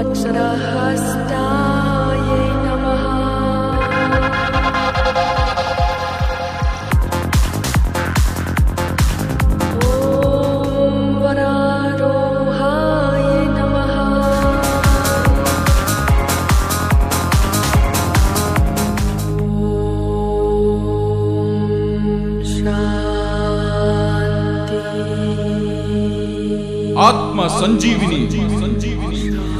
वज्रहस्ताय नमः ॐ वरारोहाय नमः शान्ति ಆತ್ಮ ಸಂಜೀವಿನಿ ಸಂಜೀವಿನಿ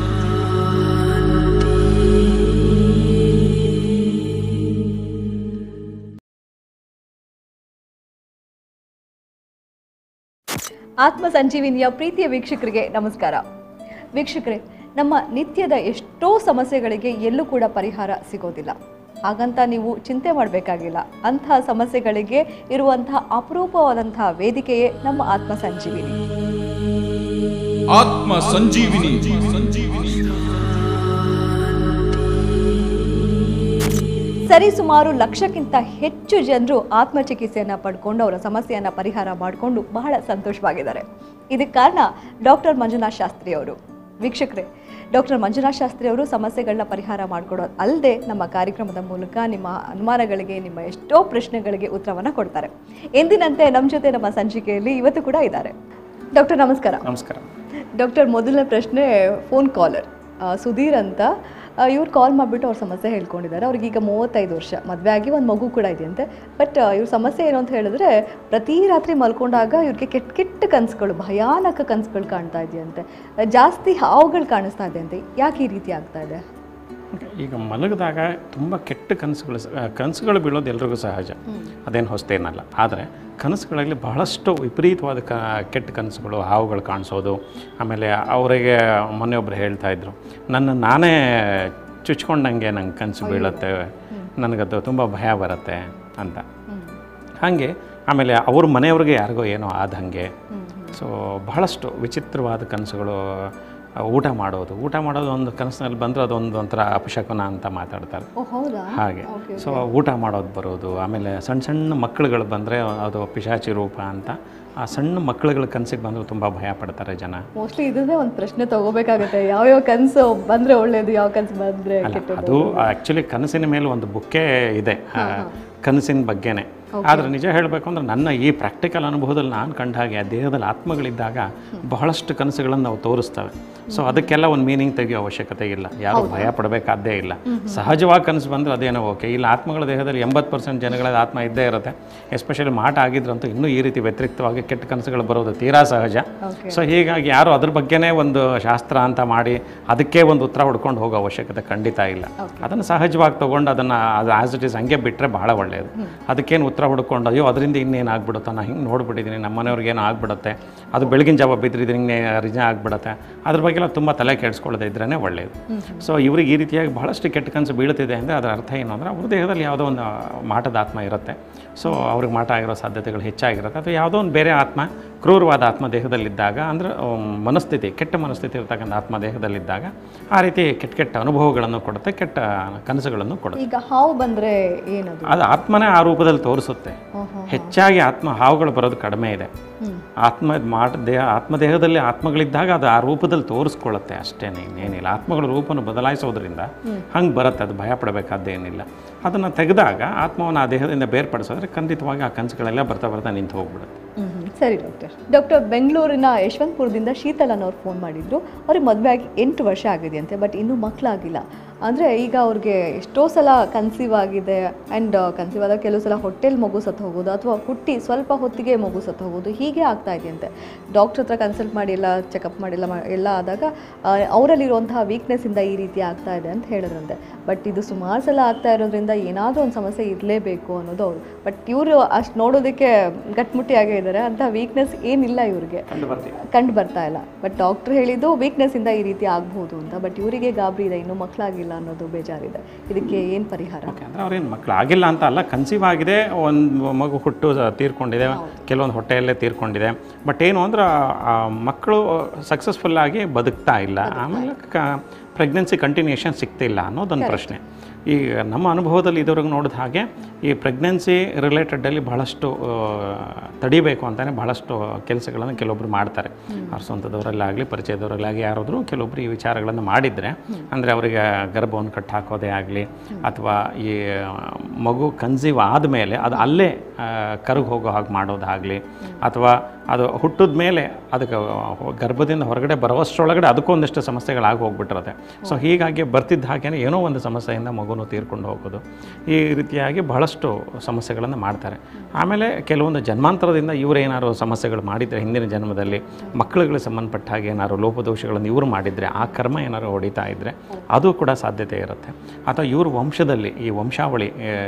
ಆತ್ಮ ಸಂಜೀವಿನಿಯ ಪ್ರೀತಿಯ ವೀಕ್ಷಕರಿಗೆ ನಮಸ್ಕಾರ ವೀಕ್ಷಕರೇ ನಮ್ಮ ನಿತ್ಯದ ಎಷ್ಟೋ ಸಮಸ್ಯೆಗಳಿಗೆ ಎಲ್ಲೂ ಕೂಡ ಪರಿಹಾರ ಸಿಗೋದಿಲ್ಲ ಹಾಗಂತ ನೀವು ಚಿಂತೆ ಮಾಡಬೇಕಾಗಿಲ್ಲ ಅಂತಹ ಸಮಸ್ಯೆಗಳಿಗೆ ಇರುವಂತಹ ಅಪರೂಪವಾದಂತಹ ವೇದಿಕೆಯೇ ನಮ್ಮ ಆತ್ಮ ಸಂಜೀವಿನಿ ಆತ್ಮ ಸಂಜೀವಿನಿ ಸಂಜೀವಿನಿ ಸರಿ ಸುಮಾರು ಲಕ್ಷಕ್ಕಿಂತ ಹೆಚ್ಚು ಜನರು ಆತ್ಮಚಿಕಿತ್ಸೆಯನ್ನು ಪಡ್ಕೊಂಡು ಅವರ ಸಮಸ್ಯೆಯನ್ನು ಪರಿಹಾರ ಮಾಡಿಕೊಂಡು ಬಹಳ ಸಂತೋಷವಾಗಿದ್ದಾರೆ ಇದಕ್ಕೆ ಕಾರಣ ಡಾಕ್ಟರ್ ಮಂಜುನಾಥ್ ಶಾಸ್ತ್ರಿ ಅವರು ವೀಕ್ಷಕರೇ ಡಾಕ್ಟರ್ ಮಂಜುನಾಥ್ ಶಾಸ್ತ್ರಿ ಅವರು ಸಮಸ್ಯೆಗಳನ್ನ ಪರಿಹಾರ ಮಾಡಿಕೊಡೋದು ಅಲ್ಲದೆ ನಮ್ಮ ಕಾರ್ಯಕ್ರಮದ ಮೂಲಕ ನಿಮ್ಮ ಅನುಮಾನಗಳಿಗೆ ನಿಮ್ಮ ಎಷ್ಟೋ ಪ್ರಶ್ನೆಗಳಿಗೆ ಉತ್ತರವನ್ನು ಕೊಡ್ತಾರೆ ಎಂದಿನಂತೆ ನಮ್ಮ ಜೊತೆ ನಮ್ಮ ಸಂಚಿಕೆಯಲ್ಲಿ ಇವತ್ತು ಕೂಡ ಇದ್ದಾರೆ ಡಾಕ್ಟರ್ ನಮಸ್ಕಾರ ನಮಸ್ಕಾರ ಡಾಕ್ಟರ್ ಮೊದಲನೇ ಪ್ರಶ್ನೆ ಫೋನ್ ಕಾಲರ್ ಸುಧೀರ್ ಅಂತ ಇವ್ರು ಕಾಲ್ ಮಾಡಿಬಿಟ್ಟು ಅವ್ರ ಸಮಸ್ಯೆ ಹೇಳ್ಕೊಂಡಿದ್ದಾರೆ ಅವ್ರಿಗೆ ಈಗ ಮೂವತ್ತೈದು ವರ್ಷ ಮದುವೆ ಆಗಿ ಒಂದು ಮಗು ಕೂಡ ಇದೆಯಂತೆ ಬಟ್ ಇವ್ರ ಸಮಸ್ಯೆ ಏನು ಅಂತ ಹೇಳಿದ್ರೆ ಪ್ರತಿ ರಾತ್ರಿ ಮಲ್ಕೊಂಡಾಗ ಇವ್ರಿಗೆ ಕೆಟ್ಟ ಕೆಟ್ಟ ಕನಸುಗಳು ಭಯಾನಕ ಕನಸುಗಳು ಕಾಣ್ತಾ ಇದೆಯಂತೆ ಜಾಸ್ತಿ ಹಾವುಗಳು ಕಾಣಿಸ್ತಾ ಇದೆಯಂತೆ ಯಾಕೆ ಈ ರೀತಿ ಆಗ್ತಾ ಇದೆ ಈಗ ಮಲಗಿದಾಗ ತುಂಬ ಕೆಟ್ಟ ಕನಸುಗಳು ಸ- ಆ, ಕನಸುಗಳು ಬೀಳೋದು ಎಲ್ರಿಗೂ ಸಹಜ ಅದೇನು ಹೊಸ್ತೇನಲ್ಲ ಆದರೆ ಕನಸುಗಳಲ್ಲಿ ಬಹಳಷ್ಟು ವಿಪರೀತವಾದ ಕ ಕೆಟ್ಟ ಕನಸುಗಳು ಹಾವುಗಳು ಕಾಣಿಸೋದು ಆಮೇಲೆ ಅವರಿಗೆ ಮೊನ್ನೆಯೊಬ್ಬರು ಹೇಳ್ತಾ ಇದ್ರು ನನ್ನ ನಾನೇ ಚುಚ್ಕೊಂಡಂಗೆ ನಂಗೆ ಕನಸು ಬೀಳುತ್ತೆ ನನಗದು ತುಂಬ ಭಯ ಬರುತ್ತೆ ಅಂತ ಹಾಗೆ ಆಮೇಲೆ ಅವ್ರ ಮನೆಯವ್ರಿಗೆ ಯಾರಿಗೋ ಏನೋ ಆದ ಹಾಗೆ ಸೊ ಬಹಳಷ್ಟು ವಿಚಿತ್ರವಾದ ಕನಸುಗಳು ಆ, ಊಟ ಮಾಡೋದು ಊಟ ಮಾಡೋದು ಒಂದು ಕನಸಿನಲ್ಲಿ ಬಂದರೆ ಅದೊಂದು ಒಂಥರ ಅಪಶಕನ ಅಂತ ಮಾತಾಡ್ತಾರೆ ಓ ಹೌದಾ ಹಾಗೆ ಸೊ ಊಟ ಮಾಡೋದು ಬರೋದು ಆಮೇಲೆ ಸಣ್ಣ ಸಣ್ಣ ಮಕ್ಕಳುಗಳು ಬಂದರೆ ಅದು ಪಿಶಾಚಿ ರೂಪ ಅಂತ ಆ ಸಣ್ಣ ಮಕ್ಕಳುಗಳ ಕನಸಿಗೆ ಬಂದರೂ ತುಂಬ ಭಯ ಪಡ್ತಾರೆ ಜನ ಮೋಸ್ಟ್ಲಿ ಇದನ್ನೇ ಒಂದು ಪ್ರಶ್ನೆ ತಗೋಬೇಕಾಗುತ್ತೆ ಯಾವ್ಯಾವ ಕನಸು ಬಂದ್ರೆ ಒಳ್ಳೇದು ಯಾವ ಕನಸು ಬಂದ್ರೆ ಅಲ್ಲ ಕೆಟ್ಟದ್ದು ಅದು ಆ್ಯಕ್ಚುಲಿ ಕನಸಿನ ಮೇಲೆ ಒಂದು ಬುಕ್ಕೇ ಇದೆ ಆ, ಕನಸಿನ ಬಗ್ಗೆನೇ ಆದರೆ ನಿಜ ಹೇಳಬೇಕು ಅಂದ್ರೆ ನನ್ನ ಈ ಪ್ರಾಕ್ಟಿಕಲ್ ಅನುಭವದಲ್ಲಿ ನಾನು ಕಂಡ ಹಾಗೆ ಆ ದೇಹದಲ್ಲಿ ಆತ್ಮಗಳಿದ್ದಾಗ ಬಹಳಷ್ಟು ಕನಸುಗಳನ್ನು ನಾವು ತೋರಿಸ್ತವೆ ಸೊ ಅದಕ್ಕೆಲ್ಲ ಒಂದು ಮೀನಿಂಗ್ ತೆಗೆಯೋ ಅವಶ್ಯಕತೆ ಇಲ್ಲ ಯಾರು ಭಯ ಪಡಬೇಕಾದ್ದೇ ಇಲ್ಲ ಸಹಜವಾಗಿ ಕನಸು ಬಂದರೆ ಅದೇನೋ ಓಕೆ ಇಲ್ಲ ಆತ್ಮಗಳ ದೇಹದಲ್ಲಿ ಎಂಬತ್ತು ಪರ್ಸೆಂಟ್ ಜನಗಳ ಆತ್ಮ ಇದ್ದೇ ಇರುತ್ತೆ ಎಸ್ಪೆಷಲಿ ಮಾಟ ಆಗಿದ್ರಂತೂ ಇನ್ನೂ ಈ ರೀತಿ ವ್ಯತಿರಿಕ್ತವಾಗಿ ಕೆಟ್ಟ ಕನಸುಗಳು ಬರೋದು ತೀರಾ ಸಹಜ ಸೊ ಹೀಗಾಗಿ ಯಾರು ಅದ್ರ ಬಗ್ಗೆನೇ ಒಂದು ಶಾಸ್ತ್ರ ಅಂತ ಮಾಡಿ ಅದಕ್ಕೆ ಒಂದು ಉತ್ತರ ಹುಡ್ಕೊಂಡು ಹೋಗೋ ಅವಶ್ಯಕತೆ ಖಂಡಿತ ಇಲ್ಲ ಅದನ್ನು ಸಹಜವಾಗಿ ತೊಗೊಂಡು ಅದನ್ನು ಅದು ಆಸ್ ಇಟ್ ಈಸ್ ಹಂಗೆ ಬಿಟ್ಟರೆ ಭಾಳ ಒಳ್ಳೆಯದು ಅದಕ್ಕೇನು ಉತ್ತರ ಹುಡ್ಕೊಂಡು ಅಯ್ಯೋ ಅದರಿಂದ ಇನ್ನೇನು ಆಗ್ಬಿಡುತ್ತೋ ನಾನು ಹಿಂಗೆ ನೋಡ್ಬಿಟ್ಟಿದ್ದೀನಿ ನಮ್ಮ ಮನೆಯವ್ರಿಗೆ ಏನೋ ಆಗ್ಬಿಡುತ್ತೆ ಅದು ಬೆಳಗಿನ ಜಾವ ಬಿದ್ದಿದ್ರೆ ಹಿಂಗೆ ರಿಜ ಆಗ್ಬಿಡುತ್ತೆ ಅದ್ರ ಬಗ್ಗೆ ಎಲ್ಲ ತುಂಬ ತಲೆ ಕೆಡಿಸ್ಕೊಳ್ಳದೆ ಇದ್ರೇ ಒಳ್ಳೆಯದು ಸೊ ಇವ್ರಿಗೆ ಈ ರೀತಿಯಾಗಿ ಬಹಳಷ್ಟು ಕೆಟ್ಟ ಕನಸು ಬೀಳುತ್ತಿದೆ ಅಂದರೆ ಅದರ ಅರ್ಥ ಏನು ಅಂದರೆ ಅವ್ರ ದೇಹದಲ್ಲಿ ಯಾವುದೋ ಒಂದು ಮಾಟದ ಆತ್ಮ ಇರುತ್ತೆ ಸೊ ಅವ್ರಿಗೆ ಮಾಟ ಆಗಿರೋ ಸಾಧ್ಯತೆಗಳು ಹೆಚ್ಚಾಗಿರುತ್ತೆ ಅಥವಾ ಯಾವುದೋ ಒಂದು ಬೇರೆ ಆತ್ಮ ಕ್ರೂರವಾದ ಆತ್ಮ ದೇಹದಲ್ಲಿದ್ದಾಗ ಅಂದರೆ ಮನಸ್ಥಿತಿ ಕೆಟ್ಟ ಮನಸ್ಥಿತಿ ಇರ್ತಕ್ಕಂಥ ಆತ್ಮ ದೇಹದಲ್ಲಿದ್ದಾಗ ಆ ರೀತಿ ಕೆಟ್ಟ ಕೆಟ್ಟ ಅನುಭವಗಳನ್ನು ಕೊಡುತ್ತೆ ಕೆಟ್ಟ ಕನಸುಗಳನ್ನು ಕೊಡುತ್ತೆ ಈಗ ಹಾವು ಬಂದ್ರೆ ಏನದು ಅದು ಆತ್ಮನೇ ಆ ರೂಪದಲ್ಲಿ ತೋರಿಸುತ್ತೆ ಹೆಚ್ಚಾಗಿ ಆತ್ಮ ಹಾವುಗಳು ಬರೋದು ಕಡಿಮೆ ಇದೆ ಆತ್ಮ ಮಾಟ ದೇಹ ಆತ್ಮದೇಹದಲ್ಲಿ ಆತ್ಮಗಳಿದ್ದಾಗ ಅದು ಆ ರೂಪದಲ್ಲಿ ತೋರಿಸ್ಕೊಳ್ಳುತ್ತೆ ಅಷ್ಟೇ ಇನ್ನೇನಿಲ್ಲ ಆತ್ಮಗಳ ರೂಪವನ್ನು ಬದಲಾಯಿಸೋದ್ರಿಂದ ಹಂಗೆ ಬರುತ್ತೆ ಅದು ಭಯ ಪಡಬೇಕಾದ್ದೇನಿಲ್ಲ ಅದನ್ನು ತೆಗೆದಾಗ ಆತ್ಮವನ್ನು ಆ ದೇಹದಿಂದ ಬೇರ್ಪಡಿಸಿದ್ರೆ ಖಂಡಿತವಾಗಿ ಆ ಕನಸುಗಳೆಲ್ಲ ಬರ್ತಾ ಬರ್ತಾ ನಿಂತು ಹೋಗ್ಬಿಡುತ್ತೆ ಹ್ಮ್ ಹ್ಮ್. ಸರಿ ಡಾಕ್ಟರ್ ಡಾಕ್ಟರ್ ಬೆಂಗಳೂರಿನ ಯಶವಂತಪುರದಿಂದ ಶೀತಲ್ ಅನ್ನೋರು ಫೋನ್ ಮಾಡಿದ್ರು ಅವ್ರಿಗೆ ಮದುವೆ ಆಗಿ ಎಂಟು ವರ್ಷ ಆಗಿದೆಯಂತೆ ಬಟ್ ಇನ್ನೂ ಮಕ್ಕಳಾಗಿಲ್ಲ ಅಂದರೆ ಈಗ ಅವ್ರಿಗೆ ಎಷ್ಟೋ ಸಲ ಕನ್ಸೀವ್ ಆಗಿದೆ ಆ್ಯಂಡ್ ಕನ್ಸೀವ್ ಆದಾಗ ಕೆಲವು ಸಲ ಹೊಟ್ಟೆಲಿ ಮಗು ಸತ್ತು ಹೋಗೋದು ಅಥವಾ ಹುಟ್ಟಿ ಸ್ವಲ್ಪ ಹೊತ್ತಿಗೆ ಮಗು ಸತ್ತು ಹೋಗೋದು ಹೀಗೆ ಆಗ್ತಾ ಇದೆಯಂತೆ ಡಾಕ್ಟ್ರ್ ಹತ್ರ ಕನ್ಸಲ್ಟ್ ಮಾಡಿ ಎಲ್ಲ ಚೆಕಪ್ ಮಾಡಿಲ್ಲ ಮಾ- ಎಲ್ಲ ಆದಾಗ ಆ, ಅವರಲ್ಲಿರುವಂತಹ ವೀಕ್ನೆಸ್ಸಿಂದ ಈ ರೀತಿ ಆಗ್ತಾ ಇದೆ ಅಂತ ಹೇಳಿದ್ರಂತೆ ಬಟ್ ಇದು ಸುಮಾರು ಸಲ ಆಗ್ತಾ ಇರೋದ್ರಿಂದ ಏನಾದರೂ ಒಂದು ಸಮಸ್ಯೆ ಇರಲೇಬೇಕು ಅನ್ನೋದು ಅವರು ಬಟ್ ಇವರು ಅಷ್ಟು ನೋಡೋದಕ್ಕೆ ಗಟ್ಮುಟ್ಟಿಯಾಗೇ ಇದ್ದಾರೆ ಅಂತ ವೀಕ್ನೆಸ್ ಏನಿಲ್ಲ ಇವ್ರಿಗೆ ಕಂಡು ಬರ್ತೀವಿ ಕಂಡು ಬರ್ತಾ ಇಲ್ಲ ಬಟ್ ಡಾಕ್ಟರ್ ಹೇಳಿದ್ದು ವೀಕ್ನೆಸ್ ಇಂದ ಈ ರೀತಿ ಆಗ್ಬೋದು ಅಂತ ಬಟ್ ಇವರಿಗೆ ಗಾಬರಿ ಇದೆ ಇನ್ನೂ ಮಕ್ಕಳಾಗಿಲ್ಲ ಅನ್ನೋದು ಬೇಜಾರಿದೆ ಇದಕ್ಕೆ ಏನು ಪರಿಹಾರ ಓಕೆ ಅಂದರೆ ಅವ್ರೇನು ಮಕ್ಕಳು ಆಗಿಲ್ಲ ಅಂತ ಅಲ್ಲ ಕನ್ಸೀವ್ ಆಗಿದೆ ಒಂದು ಮಗು ಹುಟ್ಟು ತೀರ್ಕೊಂಡಿದೆ ಕೆಲವೊಂದು ಹೊಟ್ಟೆಯಲ್ಲೇ ತೀರ್ಕೊಂಡಿದೆ ಬಟ್ ಏನು ಅಂದ್ರೆ ಆ ಮಕ್ಕಳು ಸಕ್ಸಸ್ಫುಲ್ಲಾಗಿ ಬದುಕ್ತಾ ಇಲ್ಲ ಆಮೇಲೆ ಕ ಪ್ರೆಗ್ನೆನ್ಸಿ ಕಂಟಿನ್ಯೂಷನ್ ಸಿಗ್ತಿಲ್ಲ ಅನ್ನೋದೊಂದು ಪ್ರಶ್ನೆ ಈ ನಮ್ಮ ಅನುಭವದಲ್ಲಿ ಇದುವರೆಗೂ ನೋಡಿದ ಹಾಗೆ ಈ ಪ್ರೆಗ್ನೆನ್ಸಿ ರಿಲೇಟೆಡಲ್ಲಿ ಬಹಳಷ್ಟು ಆ, ತಡಿಬೇಕು ಅಂತಲೇ ಬಹಳಷ್ಟು ಕೆಲಸಗಳನ್ನು ಕೆಲವೊಬ್ರು ಮಾಡ್ತಾರೆ ಅವ್ರ ಸ್ವಂತದವರಲ್ಲಾಗಲಿ ಪರಿಚಯದವರಲ್ಲಾಗಲಿ ಯಾರಾದರೂ ಕೆಲವೊಬ್ರು ಈ ವಿಚಾರಗಳನ್ನು ಮಾಡಿದರೆ ಅಂದರೆ ಅವರಿಗೆ ಗರ್ಭವನ್ನು ಕಟ್ಟಿ ಹಾಕೋದೇ ಆಗಲಿ ಅಥವಾ ಈ ಆ, ಮಗು ಕನ್ಸೀವ್ ಆದಮೇಲೆ ಅದು ಅಲ್ಲೇ ಕರಗಿ ಹೋಗೋ ಹಾಗೆ ಮಾಡೋದಾಗಲಿ ಅಥವಾ ಅದು ಹುಟ್ಟಿದ ಮೇಲೆ ಅದಕ್ಕೆ ಗರ್ಭದಿಂದ ಹೊರಗಡೆ ಬರೋಷ್ಟರೊಳಗಡೆ ಅದಕ್ಕೊಂದಿಷ್ಟು ಸಮಸ್ಯೆಗಳಾಗಿ ಹೋಗ್ಬಿಟ್ಟಿರುತ್ತೆ ಸೊ ಹೀಗಾಗಿ ಬರ್ತಿದ್ದ ಹಾಗೇನೆ ಏನೋ ಒಂದು ಸಮಸ್ಯೆಯಿಂದ ಮಗುನು ತೀರ್ಕೊಂಡು ಹೋಗೋದು ಈ ರೀತಿಯಾಗಿ ಬಹಳಷ್ಟು ಸಮಸ್ಯೆಗಳನ್ನು ಮಾಡ್ತಾರೆ ಆಮೇಲೆ ಕೆಲವೊಂದು ಜನ್ಮಾಂತರದಿಂದ ಇವರು ಏನಾದ್ರು ಸಮಸ್ಯೆಗಳು ಮಾಡಿದರೆ ಹಿಂದಿನ ಜನ್ಮದಲ್ಲಿ ಮಕ್ಕಳುಗಳಿಗೆ ಸಂಬಂಧಪಟ್ಟ ಹಾಗೆ ಏನಾದ್ರು ಲೋಪದೋಷಗಳನ್ನು ಇವರು ಮಾಡಿದರೆ ಆ ಕರ್ಮ ಏನಾದ್ರು ಹೊಡಿತಾ ಇದ್ದರೆ ಅದು ಕೂಡ ಸಾಧ್ಯತೆ ಇರುತ್ತೆ ಅಥವಾ ಇವ್ರ ವಂಶದಲ್ಲಿ ಈ ವಂಶಾವಳಿ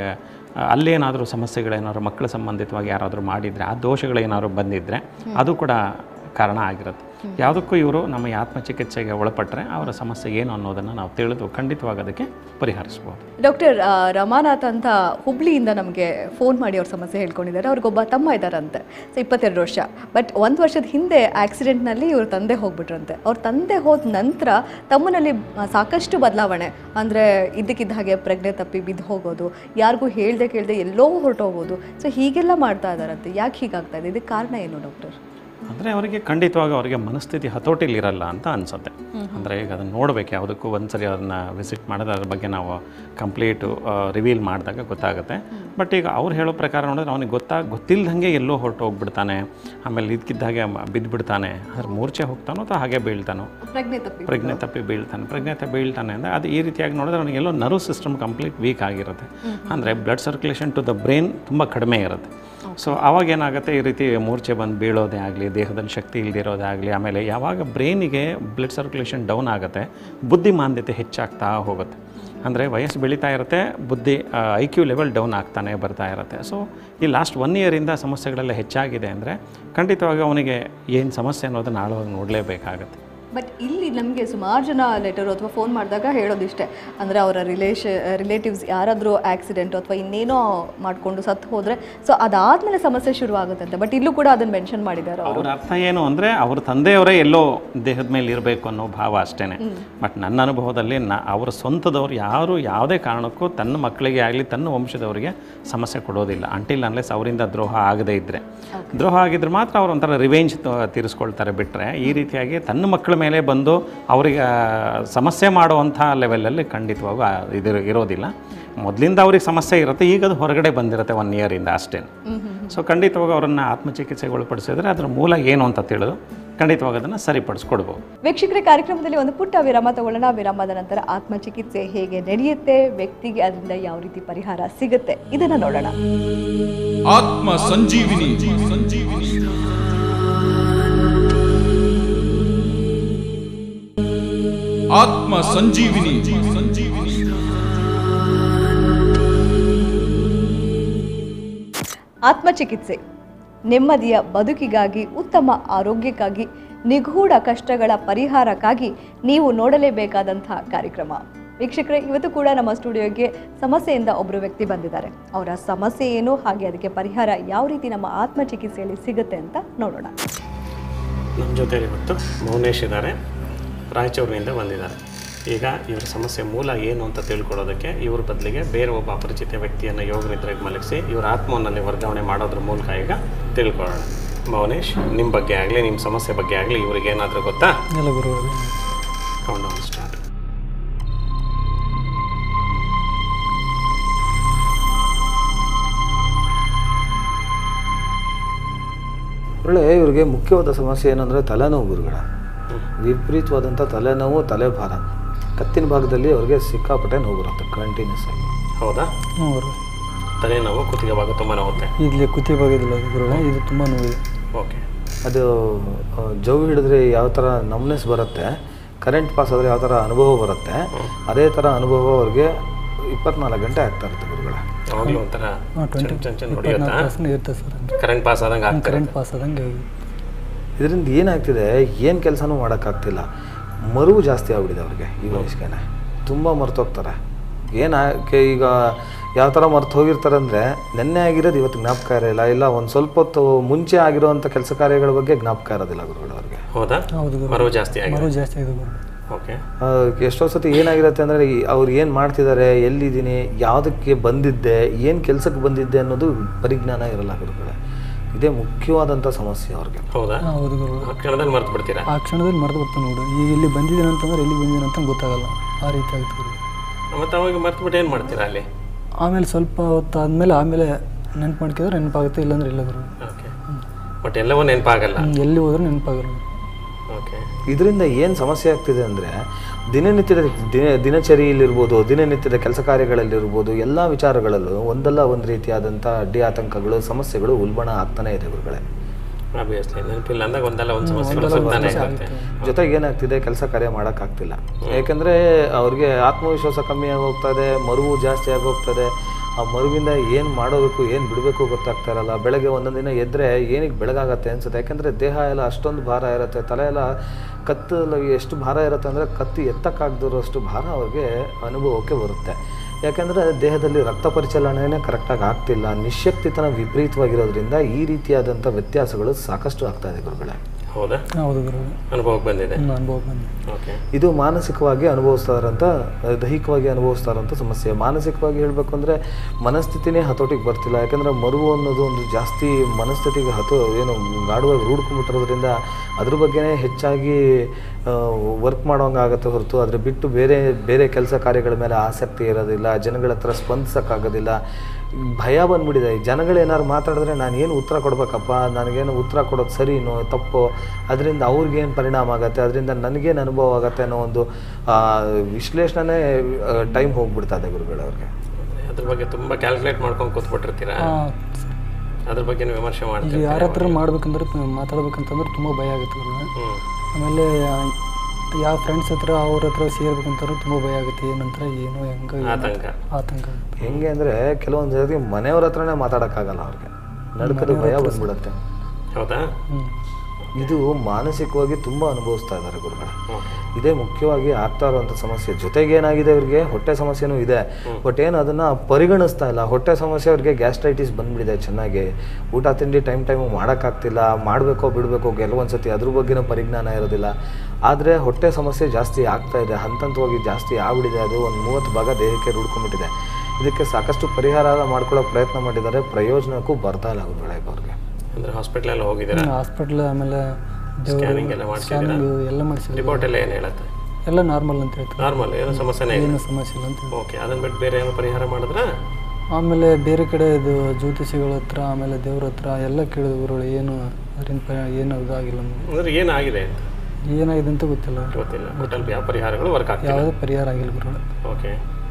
ಆ, ಅಲ್ಲೇನಾದರೂ ಸಮಸ್ಯೆಗಳೇನಾದ್ರು ಮಕ್ಕಳ ಸಂಬಂಧಿತವಾಗಿ ಯಾರಾದರೂ ಮಾಡಿದರೆ ಆ ದೋಷಗಳೇನಾದ್ರು ಬಂದಿದ್ದರೆ ಅದು ಕೂಡ ಕಾರಣ ಆಗಿರುತ್ತೆ ಯಾವುದಕ್ಕೂ ಇವರು ನಮ್ಮ ಈ ಆತ್ಮಚಿಕಿತ್ಸೆಗೆ ಒಳಪಟ್ಟರೆ ಅವರ ಸಮಸ್ಯೆ ಏನು ಅನ್ನೋದನ್ನು ನಾವು ತಿಳಿದು ಖಂಡಿತವಾಗಿ ಅದಕ್ಕೆ ಪರಿಹರಿಸ್ಬೋದು ಡಾಕ್ಟರ್ ಆ, ರಮಾನಾಥ್ ಅಂತ ಹುಬ್ಳಿಯಿಂದ ನಮಗೆ ಫೋನ್ ಮಾಡಿ ಅವ್ರ ಸಮಸ್ಯೆ ಹೇಳ್ಕೊಂಡಿದ್ದಾರೆ ಅವ್ರಿಗೊಬ್ಬ ತಮ್ಮ ಇದ್ದಾರಂತೆ ಸೊ ಇಪ್ಪತ್ತೆರಡು ವರ್ಷ ಬಟ್ ಒಂದು ವರ್ಷದ ಹಿಂದೆ ಆಕ್ಸಿಡೆಂಟ್ನಲ್ಲಿ ಇವ್ರ ತಂದೆ ಹೋಗ್ಬಿಟ್ರಂತೆ ಅವ್ರ ತಂದೆ ಹೋದ ನಂತರ ತಮ್ಮನಲ್ಲಿ ಆ, ಸಾಕಷ್ಟು ಬದಲಾವಣೆ ಅಂದರೆ ಇದ್ದಕ್ಕಿದ್ದ ಹಾಗೆ ಪ್ರಜ್ಞೆ ತಪ್ಪಿ ಬಿದ್ದು ಹೋಗೋದು ಯಾರಿಗೂ ಹೇಳ್ದೆ ಕೇಳ್ದೆ ಎಲ್ಲೋ ಹೊರಟೋಗೋದು ಸೊ ಹೀಗೆಲ್ಲ ಮಾಡ್ತಾ ಇದ್ದಾರಂತೆ ಯಾಕೆ ಹೀಗಾಗ್ತಾ ಇದೆ ಇದಕ್ಕೆ ಕಾರಣ ಏನು ಡಾಕ್ಟರ್ ಅಂದರೆ ಅವರಿಗೆ ಖಂಡಿತವಾಗಿ ಅವರಿಗೆ ಮನಸ್ಥಿತಿ ಹತೋಟಿಲಿ ಇರಲ್ಲ ಅಂತ ಅನಿಸುತ್ತೆ ಅಂದರೆ ಈಗ ಅದನ್ನು ನೋಡಬೇಕು ಯಾವುದಕ್ಕೂ ಒಂದ್ಸರಿ ಅದನ್ನು ವಿಸಿಟ್ ಮಾಡಿದ್ರೆ ಅದ್ರ ಬಗ್ಗೆ ನಾವು ಕಂಪ್ಲೀಟು ರಿವೀಲ್ ಮಾಡಿದಾಗ ಗೊತ್ತಾಗುತ್ತೆ ಬಟ್ ಈಗ ಅವ್ರು ಹೇಳೋ ಪ್ರಕಾರ ನೋಡಿದ್ರೆ ಅವನಿಗೆ ಗೊತ್ತಾ ಗೊತ್ತಿಲ್ಲದಂಗೆ ಎಲ್ಲೋ ಹೊರಟು ಹೋಗ್ಬಿಡ್ತಾನೆ ಆಮೇಲೆ ಇದಕ್ಕಿದ್ದಾಗೆ ಬಿದ್ದುಬಿಡ್ತಾನೆ ಅದ್ರ ಮೂರ್ಛೆ ಹೋಗ್ತಾನೋ ಅಥವಾ ಹಾಗೆ ಬೀಳ್ತಾನೋ ಪ್ರಜ್ಞೆ ತಪ್ಪಿ ಪ್ರಜ್ಞೆ ತಪ್ಪಿ ಬೀಳ್ತಾನೆ ಪ್ರಜ್ಞೆ ತಪ್ಪಿ ಬೀಳ್ತಾನೆ ಅಂದರೆ ಅದು ಈ ರೀತಿಯಾಗಿ ನೋಡಿದ್ರೆ ಅವನಿಗೆ ಎಲ್ಲೋ ನರ್ವ್ ಸಿಸ್ಟಮ್ ಕಂಪ್ಲೀಟ್ ವೀಕ್ ಆಗಿರುತ್ತೆ ಅಂದರೆ blood circulation to the brain ತುಂಬ ಕಡಿಮೆ ಇರುತ್ತೆ ಸೊ ಅವಾಗ ಏನಾಗುತ್ತೆ ಈ ರೀತಿ ಮೂರ್ಛೆ ಬಂದು ಬೀಳೋದೇ ಆಗಲಿ ದೇಹದಲ್ಲಿ ಶಕ್ತಿ ಇಲ್ಲದಿರೋದೇ ಆಗಲಿ ಆಮೇಲೆ ಯಾವಾಗ ಬ್ರೈನಿಗೆ ಬ್ಲಡ್ ಸರ್ಕ್ಯುಲೇಷನ್ ಡೌನ್ ಆಗುತ್ತೆ ಬುದ್ಧಿಮಾಂದ್ಯತೆ ಹೆಚ್ಚಾಗ್ತಾ ಹೋಗುತ್ತೆ ಅಂದರೆ ವಯಸ್ಸು ಬೆಳೀತಾ ಇರುತ್ತೆ ಬುದ್ಧಿ ಐ ಕ್ಯೂ ಲೆವೆಲ್ ಡೌನ್ ಆಗ್ತಾನೆ ಬರ್ತಾ ಇರುತ್ತೆ ಸೊ ಈ ಲಾಸ್ಟ್ ಒನ್ ಇಯರಿಂದ ಸಮಸ್ಯೆಗಳೆಲ್ಲ ಹೆಚ್ಚಾಗಿದೆ ಅಂದರೆ ಖಂಡಿತವಾಗಿ ಅವನಿಗೆ ಏನು ಸಮಸ್ಯೆ ಅನ್ನೋದನ್ನು ಆಳವಾಗಿ ನೋಡಲೇಬೇಕಾಗತ್ತೆ ಬಟ್ ಇಲ್ಲಿ ನಮಗೆ ಸುಮಾರು ಜನ ಲೆಟರು ಅಥವಾ ಫೋನ್ ಮಾಡಿದಾಗ ಹೇಳೋದಿಷ್ಟೇ ಅಂದರೆ ಅವರ ರಿಲೇಷ ರಿಲೇಟಿವ್ಸ್ ಯಾರಾದರೂ ಆಕ್ಸಿಡೆಂಟ್ ಅಥವಾ ಇನ್ನೇನೋ ಮಾಡಿಕೊಂಡು ಸತ್ತು ಹೋದರೆ ಸೊ ಅದಾದಮೇಲೆ ಸಮಸ್ಯೆ ಶುರು ಆಗುತ್ತಂತೆ ಬಟ್ ಇಲ್ಲೂ ಕೂಡ ಅದನ್ನು ಮೆನ್ಷನ್ ಮಾಡಿದ್ದಾರೆ ಅವರು ಅವ್ರ ಅರ್ಥ ಏನು ಅಂದರೆ ಅವ್ರ ತಂದೆಯವರೇ ಎಲ್ಲೋ ದೇಹದ ಮೇಲೆ ಇರಬೇಕು ಅನ್ನೋ ಭಾವ ಅಷ್ಟೇ ಬಟ್ ನನ್ನ ಅನುಭವದಲ್ಲಿ ನ ಅವರ ಸ್ವಂತದವ್ರು ಯಾರು ಯಾವುದೇ ಕಾರಣಕ್ಕೂ ತನ್ನ ಮಕ್ಕಳಿಗೆ ಆಗಲಿ ತನ್ನ ವಂಶದವರಿಗೆ ಸಮಸ್ಯೆ ಕೊಡೋದಿಲ್ಲ ಅಂಟಿಲ್ ಅನ್ಲೆಸ್ ಅವರಿಂದ ದ್ರೋಹ ಆಗದೇ ಇದ್ದರೆ ದ್ರೋಹ ಆಗಿದ್ರೆ ಮಾತ್ರ ಅವ್ರು ಒಂಥರ ರಿವೆಂಜ್ ತೀರಿಸ್ಕೊಳ್ತಾರೆ ಬಿಟ್ಟರೆ ಈ ರೀತಿಯಾಗಿ ತನ್ನ ಮಕ್ಕಳ ಮೇಲೆ ಬಂದು ಅವರಿಗೆ ಆ, ಸಮಸ್ಯೆ ಮಾಡುವಂಥ ಲೆವೆಲಲ್ಲಿ ಖಂಡಿತವಾಗೂ ಆ ಇದು ಇರೋದಿಲ್ಲ ಮೊದಲಿಂದ ಅವ್ರಿಗೆ ಸಮಸ್ಯೆ ಇರುತ್ತೆ ಈಗ ಅದು ಹೊರಗಡೆ ಬಂದಿರುತ್ತೆ ಒನ್ ಇಯರಿಂದ ಅಷ್ಟೇ ಸೊ ಖಂಡಿತವಾಗಿ ಅವರನ್ನು ಆತ್ಮಚಿಕಿತ್ಸೆಗೆ ಒಳಪಡಿಸಿದ್ರೆ ಅದರ ಮೂಲ ಏನು ಅಂತ ತಿಳಿದು ಖಂಡಿತವಾಗಿ ಅದನ್ನು ಸರಿಪಡಿಸ್ಕೊಡ್ಬೋದು ವೀಕ್ಷಕರ ಕಾರ್ಯಕ್ರಮದಲ್ಲಿ ಒಂದು ಪುಟ್ಟ ವಿರಾಮ ತಗೊಳ್ಳೋಣ ವಿರಾಮದ ನಂತರ ಆತ್ಮಚಿಕಿತ್ಸೆ ಹೇಗೆ ನಡೆಯುತ್ತೆ ವ್ಯಕ್ತಿಗೆ ಅದರಿಂದ ಯಾವ ರೀತಿ ಪರಿಹಾರ ಸಿಗುತ್ತೆ ಇದನ್ನು ನೋಡೋಣ ಆತ್ಮ ಸಂಜೀವಿನಿ ಸಂಜೀವಿನಿ ಆತ್ಮ ಸಂಜೀವಿನಿ ಸಂಜೀವಿನಿ ಆತ್ಮಚಿಕಿತ್ಸೆ ನೆಮ್ಮದಿಯ ಬದುಕಿಗಾಗಿ ಉತ್ತಮ ಆರೋಗ್ಯಕ್ಕಾಗಿ ನಿಗೂಢ ಕಷ್ಟಗಳ ಪರಿಹಾರಕ್ಕಾಗಿ ನೀವು ನೋಡಲೇಬೇಕಾದಂತಹ ಕಾರ್ಯಕ್ರಮ ವೀಕ್ಷಕರೇ ಇವತ್ತು ಕೂಡ ನಮ್ಮ ಸ್ಟುಡಿಯೋಗೆ ಸಮಸ್ಯೆಯಿಂದ ಒಬ್ಬರು ವ್ಯಕ್ತಿ ಬಂದಿದ್ದಾರೆ ಅವರ ಸಮಸ್ಯೆ ಏನು ಹಾಗೆ ಅದಕ್ಕೆ ಪರಿಹಾರ ಯಾವ ರೀತಿ ನಮ್ಮ ಆತ್ಮಚಿಕಿತ್ಸೆಯಲ್ಲಿ ಸಿಗುತ್ತೆ ಅಂತ ನೋಡೋಣ ನಮ್ಮ ಜೊತೆ ಇವತ್ತು ಮೌನೇಶ್ ಇದ್ದಾರೆ ರಾಯಚೂರಿನಿಂದ ಬಂದಿದ್ದಾರೆ ಈಗ ಇವರ ಸಮಸ್ಯೆ ಮೂಲ ಏನು ಅಂತ ತಿಳ್ಕೊಳ್ಳೋದಕ್ಕೆ ಇವ್ರ ಬದಲಿಗೆ ಬೇರೆ ಒಬ್ಬ ಅಪರಿಚಿತ ವ್ಯಕ್ತಿಯನ್ನು ಯೋಗ ನಿದ್ರೆಗೆ ಮಲಗಿಸಿ ಇವರ ಆತ್ಮವನ್ನಲ್ಲಿ ವರ್ಗಾವಣೆ ಮಾಡೋದ್ರ ಮೂಲಕ ಈಗ ತಿಳ್ಕೊಳ್ಳೋಣ ಮೌನೇಶ್ ನಿಮ್ಮ ಬಗ್ಗೆ ಆಗಲಿ ನಿಮ್ಮ ಸಮಸ್ಯೆ ಬಗ್ಗೆ ಆಗಲಿ ಇವ್ರಿಗೆ ಏನಾದರೂ ಗೊತ್ತಾ ಎಲ್ಲ ಗುರು ಕೌಂಟ್ ಡೌನ್ ಸ್ಟಾರ್ಟ್ ಒಳ್ಳೆ ಇವ್ರಿಗೆ ಮುಖ್ಯವಾದ ಸಮಸ್ಯೆ ಏನಂದರೆ ತಲೆನೋವು ಗುರುಗಳ ವಿಪರೀತವಾದಂಥ ತಲೆನೋವು ತಲೆಭಾರ ಕತ್ತಿನ ಭಾಗದಲ್ಲಿ ಅವ್ರಿಗೆ ಸಿಕ್ಕಾಪಟ್ಟೆ ನೋವು ಬರುತ್ತೆ ಕಂಟಿನ್ಯೂಸ್ ಆಗಿ ಹೌದಾ ಹ್ಞೂ ಗುರು ತಲೆನೋವು ಕುತ್ತಿಗೆ ಭಾಗ ತುಂಬ ನೋವುತ್ತೆ ಇಲ್ಲಿ ಕುತಿ ಭಾಗದಿಲ್ಲ ಗುರುಗಳ ಇದು ತುಂಬ ನೋವಿದೆ ಓಕೆ ಅದು ಆ, ಜವ್ ಹಿಡಿದ್ರೆ ಯಾವ ಥರ ನಮ್ನೆಸ್ ಬರುತ್ತೆ ಕರೆಂಟ್ ಪಾಸ್ ಆದರೆ ಯಾವ ಥರ ಅನುಭವ ಬರುತ್ತೆ ಅದೇ ಥರ ಅನುಭವ ಅವ್ರಿಗೆ ಇಪ್ಪತ್ನಾಲ್ಕು ಗಂಟೆ ಆಗ್ತಾ ಇರುತ್ತೆ ಗುರುಗಳ ಅವಾಗಲೂ ಒಂಥರ ಹಾಂ ಟ್ವೆಂಟಿ ಚಂಚ್ ಚಂಚ್ ಇಪ್ಪತ್ನಾಲ್ಕು ಹೊಡೆಯುತ್ತಾ ಪರ್ಸೆಂಟ್ ಇರುತ್ತೆ ಸರ್ ಕರೆಂಟ್ ಪಾಸ್ ಆದಂಗೆ ಆಗ್ತಾರೆ ಕರೆಂಟ್ ಪಾಸ್ ಆದಂಗೆ ಇದರಿಂದ ಏನಾಗ್ತಿದೆ ಏನು ಕೆಲಸನೂ ಮಾಡೋಕ್ಕಾಗ್ತಿಲ್ಲ ಮರುವು ಜಾಸ್ತಿ ಆಗ್ಬಿಟ್ಟಿದೆ ಅವ್ರಿಗೆ ಈ ವಯಸ್ಸಿಗೆ ತುಂಬ ಮರ್ತೋಗ್ತಾರೆ ಏನಕ್ಕೆ ಈಗ ಯಾವ ಥರ ಮರ್ತು ಹೋಗಿರ್ತಾರೆ ಅಂದರೆ ನೆನ್ನೆ ಆಗಿರೋದು ಇವತ್ತು ಜ್ಞಾಪಕ ಇರೋಲ್ಲ ಇಲ್ಲ ಒಂದು ಸ್ವಲ್ಪ ಹೊತ್ತು ಮುಂಚೆ ಆಗಿರೋವಂಥ ಕೆಲಸ ಕಾರ್ಯಗಳ ಬಗ್ಗೆ ಜ್ಞಾಪಕ ಇರೋದಿಲ್ಲ ಗುರುಗಳು ಅವ್ರಿಗೆ ಹೌದಾ ಹೌದು ಗುರು ಮರವು ಜಾಸ್ತಿ ಆಗಿದೆ ಮರು ಜಾಸ್ತಿ ಆಗಿದೆ ಗುರು ಓಕೆ ಆ, ಎಷ್ಟೋ ಸತಿ ಏನಾಗಿರುತ್ತೆ ಅಂದರೆ ಅವ್ರು ಏನು ಮಾಡ್ತಿದ್ದಾರೆ ಎಲ್ಲಿದ್ದೀನಿ ಯಾವುದಕ್ಕೆ ಬಂದಿದ್ದೆ ಏನು ಕೆಲಸಕ್ಕೆ ಬಂದಿದ್ದೆ ಅನ್ನೋದು ಪರಿಜ್ಞಾನ ಇರಲ್ಲ ಗುರುಗಳೇ ಇದೇ ಮುಖ್ಯವಾದಂಥ ಸಮಸ್ಯೆ ಅವ್ರಿಗೆ ಹೌದಾ ಹಾಂ ಹೌದು ಗುರುಗಳೇ ಆ ಕ್ಷಣದಲ್ಲಿ ಮರ್ತು ಬಿಡ್ತೀರಾ ಆ ಕ್ಷಣದಲ್ಲಿ ಮರೆತು ಬರ್ತಾನೆ ನೋಡು ಈಗ ಇಲ್ಲಿ ಬಂದಿದ್ದೀನಿ ಅಂತಂದ್ರೆ ಎಲ್ಲಿ ಬಂದಿದ್ದೀನಿ ಅಂತ ಗೊತ್ತಾಗಲ್ಲ ಆ ರೀತಿ ಆಗುತ್ತೆ ಗುರುಗಳೇ ಮತ್ತೆ ಅವಾಗ ಮರ್ತು ಬಿಟ್ಟು ಏನು ಮಾಡ್ತೀರಾ ಅಲ್ಲಿ ಆಮೇಲೆ ಸ್ವಲ್ಪ ಹೊತ್ತು ಆದಮೇಲೆ ಆಮೇಲೆ ನೆನ್ಪು ಮಾಡ್ಕಿದ್ರೆ ನೆನಪಾಗುತ್ತೆ ಇಲ್ಲಾಂದ್ರೆ ಇಲ್ಲ ಗುರು ಓಕೆ ಬಟ್ ಎಲ್ಲವೂ ನೆನಪಾಗಲ್ಲ ಎಲ್ಲಿ ಹೋದ್ರೂ ನೆನಪಾಗಲ್ಲ ಓಕೆ ಇದರಿಂದ ಏನು ಸಮಸ್ಯೆ ಆಗ್ತಿದೆ ಅಂದರೆ ದಿನನಿತ್ಯದ ದಿನ ದಿನಚರಿಯಲ್ಲಿರ್ಬೋದು ದಿನನಿತ್ಯದ ಕೆಲಸ ಕಾರ್ಯಗಳಲ್ಲಿರ್ಬೋದು ಎಲ್ಲ ವಿಚಾರಗಳಲ್ಲೂ ಒಂದಲ್ಲ ಒಂದು ರೀತಿಯಾದಂಥ ಅಡ್ಡಿ ಆತಂಕಗಳು ಸಮಸ್ಯೆಗಳು ಉಲ್ಬಣ ಆಗ್ತಾನೆ ಇದೆ ಗುರುಗಳೇ ಆಬ್ವಿಯಸ್ಲಿ ನೆನಪಿಲ್ಲ ಅಂದಾಗ ಒಂದಲ್ಲ ಒಂದು ಸಮಸ್ಯೆಗಳು ಸಿಗ್ತಾನೆ ಇರುತ್ತೆ ಜೊತೆಗೆ ಏನಾಗ್ತಿದೆ ಕೆಲಸ ಕಾರ್ಯ ಮಾಡೋಕ್ಕಾಗ್ತಿಲ್ಲ ಯಾಕೆಂದರೆ ಅವ್ರಿಗೆ ಆತ್ಮವಿಶ್ವಾಸ ಕಮ್ಮಿ ಆಗೋಗ್ತದೆ ಮರುವು ಜಾಸ್ತಿ ಆಗೋಗ್ತದೆ ಆ ಮರುವಿಂದ ಏನು ಮಾಡೋದಕ್ಕೂ ಏನು ಬಿಡಬೇಕು ಗೊತ್ತಾಗ್ತಾ ಇರಲ್ಲ ಬೆಳಗ್ಗೆ ಒಂದೊಂದು ದಿನ ಎದ್ದರೆ ಏನಕ್ಕೆ ಬೆಳಗಾಗತ್ತೆ ಅನ್ಸುತ್ತೆ ಯಾಕೆಂದರೆ ದೇಹ ಎಲ್ಲ ಅಷ್ಟೊಂದು ಭಾರ ಇರುತ್ತೆ ತಲೆ ಎಲ್ಲ ಕತ್ತಲು ಎಷ್ಟು ಭಾರ ಇರುತ್ತೆ ಅಂದರೆ ಕತ್ತಿ ಎತ್ತಕ್ಕಾಗದಿರೋಷ್ಟು ಭಾರ ಅವ್ರಿಗೆ ಅನುಭವಕ್ಕೆ ಬರುತ್ತೆ ಯಾಕೆಂದರೆ ದೇಹದಲ್ಲಿ ರಕ್ತ ಪರಿಚಲನೆಯೇ ಕರೆಕ್ಟಾಗಿ ಆಗ್ತಿಲ್ಲ ನಿಶ್ಯಕ್ತಿತನ ವಿಪರೀತವಾಗಿರೋದ್ರಿಂದ ಈ ರೀತಿಯಾದಂಥ ವ್ಯತ್ಯಾಸಗಳು ಸಾಕಷ್ಟು ಆಗ್ತಾ ಇದೆ ಗುರುಗಳೇ ಹೌದಾ ಹಾಂ ಹೌದು ಗುರುಗಳೇ ಅನುಭವಕ್ಕೆ ಬಂದಿದೆ ಹ್ಞೂ ಅನುಭವಕ್ಕೆ ಬಂದು ಓಕೆ ಇದು ಮಾನಸಿಕವಾಗಿ ಅನುಭವಿಸ್ತಾ ಇರೋಂಥ ದೈಹಿಕವಾಗಿ ಅನುಭವಿಸ್ತಾ ಇರೋಂಥ ಸಮಸ್ಯೆ ಮಾನಸಿಕವಾಗಿ ಹೇಳಬೇಕು ಅಂದರೆ ಮನಸ್ಥಿತಿನೇ ಹತೋಟಿಗೆ ಬರ್ತಿಲ್ಲ ಯಾಕಂದರೆ ಮರುವು ಅನ್ನೋದು ಒಂದು ಜಾಸ್ತಿ ಮನಸ್ಥಿತಿಗೆ ಹತೋ ಏನು ಗಾಢವಾಗಿ ರೂಢ್ಕೊಂಡ್ಬಿಟ್ಟಿರೋದ್ರಿಂದ ಅದ್ರ ಬಗ್ಗೆನೇ ಹೆಚ್ಚಾಗಿ ವರ್ಕ್ ಮಾಡೋಂಗೆ ಆಗುತ್ತೆ ಹೊರತು ಅದ್ರ ಬಿಟ್ಟು ಬೇರೆ ಬೇರೆ ಕೆಲಸ ಕಾರ್ಯಗಳ ಮೇಲೆ ಆಸಕ್ತಿ ಇರೋದಿಲ್ಲ ಜನಗಳ ಹತ್ರ ಸ್ಪಂದಿಸೋಕ್ಕಾಗೋದಿಲ್ಲ ಭಯ ಬಂದ್ಬಿಟ್ಟಿದೆ ಈ ಜನಗಳು ಏನಾದ್ರು ಮಾತಾಡಿದ್ರೆ ನಾನು ಏನು ಉತ್ತರ ಕೊಡಬೇಕಪ್ಪ ನನಗೇನು ಉತ್ತರ ಕೊಡೋದು ಸರಿನೋ ತಪ್ಪೋ ಅದರಿಂದ ಅವ್ರಿಗೇನು ಪರಿಣಾಮ ಆಗುತ್ತೆ ಅದರಿಂದ ನನಗೇನು ಅನುಭವ ಆಗುತ್ತೆ ಅನ್ನೋ ಒಂದು ಆ, ವಿಶ್ಲೇಷಣೆ ಟೈಮ್ ಹೋಗ್ಬಿಡ್ತಾ ಇದೆ ಗುರುಗಳವ್ರಿಗೆ ಅದ್ರ ಬಗ್ಗೆ ತುಂಬ ಕ್ಯಾಲ್ಕುಲೇಟ್ ಮಾಡ್ಕೊಂಡು ಕೂತ್ಬಿಟ್ಟಿರ್ತೀರಾ ಹಾಂ ಅದ್ರ ಬಗ್ಗೆ ನೀವು ವಿಮರ್ಶೆ ಈಗ ಮಾಡ್ತೀರಾ ಯಾರ ಹತ್ರ ಮಾಡ್ಬೇಕಂದ್ರೆ ತ- ಮಾತಾಡ್ಬೇಕಂತಂದ್ರೆ ತುಂಬ ಭಯ ಆಗುತ್ತೆ ಗುರುಗಳೇ ಹ್ಞೂ ಆಮೇಲೆ ಯಾವ ಫ್ರೆಂಡ್ಸ್ ಹತ್ರ ಅವ್ರ ಹತ್ರ ಸೇರ್ಬೇಕಂತಂದ್ರೆ ತುಂಬ ಭಯ ಆಗುತ್ತೆ ಏನಂತರ ಏನು ಹೆಂಗೆ ಏನು ಆತಂಕ ಆತಂಕ ಆಗುತ್ತೆ ಹೆಂಗೆ ಅಂದರೆ ಕೆಲವೊಂದು ಸರ್ತಿ ಮನೆಯವ್ರ ಹತ್ರನೇ ಮಾತಾಡೋಕ್ಕಾಗಲ್ಲ ಅವ್ರಿಗೆ ನಡ್ಕೋದು ಭಯ ಬಂದ್ಬಿಡುತ್ತೆ ಹೌದಾ ಹ್ಞೂ ಇದು ಮಾನಸಿಕವಾಗಿ ತುಂಬ ಅನುಭವಿಸ್ತಾ ಇದ್ದಾರೆ ಗುರುಗಳು ಓಕೆ ಇದೇ ಮುಖ್ಯವಾಗಿ ಆಗ್ತಾ ಇರುವಂಥ ಸಮಸ್ಯೆ ಜೊತೆಗೆ ಏನಾಗಿದೆ ಅವ್ರಿಗೆ ಹೊಟ್ಟೆ ಸಮಸ್ಯೆನೂ ಇದೆ ಬಟ್ ಏನು ಅದನ್ನು ಪರಿಗಣಿಸ್ತಾ ಇಲ್ಲ ಹೊಟ್ಟೆ ಸಮಸ್ಯೆ ಅವ್ರಿಗೆ ಗ್ಯಾಸ್ಟ್ರೈಟಿಸ್ ಬಂದ್ಬಿಟ್ಟಿದೆ ಚೆನ್ನಾಗಿ ಊಟ ತಿಂಡಿ ಟೈಮ್ ಟೈಮು ಮಾಡೋಕ್ಕಾಗ್ತಿಲ್ಲ ಮಾಡಬೇಕೋ ಬಿಡಬೇಕೋ ಕೆಲವೊಂದು ಸತಿ ಅದ್ರ ಬಗ್ಗೆನೂ ಪರಿಜ್ಞಾನ ಇರೋದಿಲ್ಲ ಆದರೆ ಹೊಟ್ಟೆ ಸಮಸ್ಯೆ ಜಾಸ್ತಿ ಆಗ್ತಾ ಇದೆ ಹಂತ ಹಂತವಾಗಿ ಜಾಸ್ತಿ ಆಗ್ಬಿಟ್ಟಿದೆ ಅದು ಒಂದು ಮೂವತ್ತು ಭಾಗ ದೇಹಕ್ಕೆ ರೂಢ್ಕೊಂಡ್ಬಿಟ್ಟಿದೆ ಇದಕ್ಕೆ ಸಾಕಷ್ಟು ಪರಿಹಾರ ಮಾಡ್ಕೊಳ್ಳೋ ಪ್ರಯತ್ನ ಮಾಡಿದ್ದಾರೆ ಪ್ರಯೋಜನಕ್ಕೂ ಬರ್ತಾ ಇಲ್ಲ ಗುರುಗಳೇ ಅವ್ರಿಗೆ ಅಂದರೆ ಹಾಸ್ಪಿಟ್ಲೆಲ್ಲ ಹೋಗಿದ್ದೀರಾ ಹಾಸ್ಪಿಟ್ಲ್ ಆಮೇಲೆ ಸ್ಕ್ಯಾನಿಂಗ್ ಎಲ್ಲ ಮಾಡ್ಸಿದ್ದೀರಾ ಸ್ಕ್ಯಾನಿಂಗ್ ಎಲ್ಲ ಮಾಡಿಸಿದ್ರು ರಿಪೋರ್ಟ್ ಎಲ್ಲ ಏನು ಹೇಳುತ್ತೆ ಎಲ್ಲ ನಾರ್ಮಲ್ ಅಂತ ಹೇಳ್ತಾರೆ ನಾರ್ಮಲ್ ಏನೋ ಸಮಸ್ಯೆನೇ ಇಲ್ಲ ಏನು ಸಮಸ್ಯೆ ಇಲ್ಲ ಅಂತ ಹೇಳ್ತಾರೆ. ಓಕೆ ಅದನ್ನ ಬಿಟ್ಟು ಬೇರೆ ಏನೋ ಪರಿಹಾರ ಮಾಡಿದ್ರಾ ಆಮೇಲೆ ಬೇರೆ ಕಡೆ ಇದು ಜ್ಯೋತಿಷಿಗಳ ಹತ್ರ ಆಮೇಲೆ ದೇವ್ರ ಹತ್ರ ಎಲ್ಲ ಕೇಳಿದ್ರು ಗುರುಗಳು ಏನು ಅದರಿಂದ ಪ ಏನು ಇದಾಗಿಲ್ಲ ನಮ್ಗೆ. ಅಂದ್ರೆ ಏನಾಗಿದೆ ಅಂತ ಏನಾಗಿದೆ ಅಂತ ಗೊತ್ತಿಲ್ಲ ಗೊತ್ತಿಲ್ಲ ಒಟ್ಟಲ್ಲಿ ಯಾವ ಪರಿಹಾರಗಳು ವರ್ಕ್ ಆಗ್ತಿಲ್ಲ ಯಾವುದೇ ಪರಿಹಾರ ಆಗಿಲ್ಲ ಗುರುಗಳು ಓಕೆ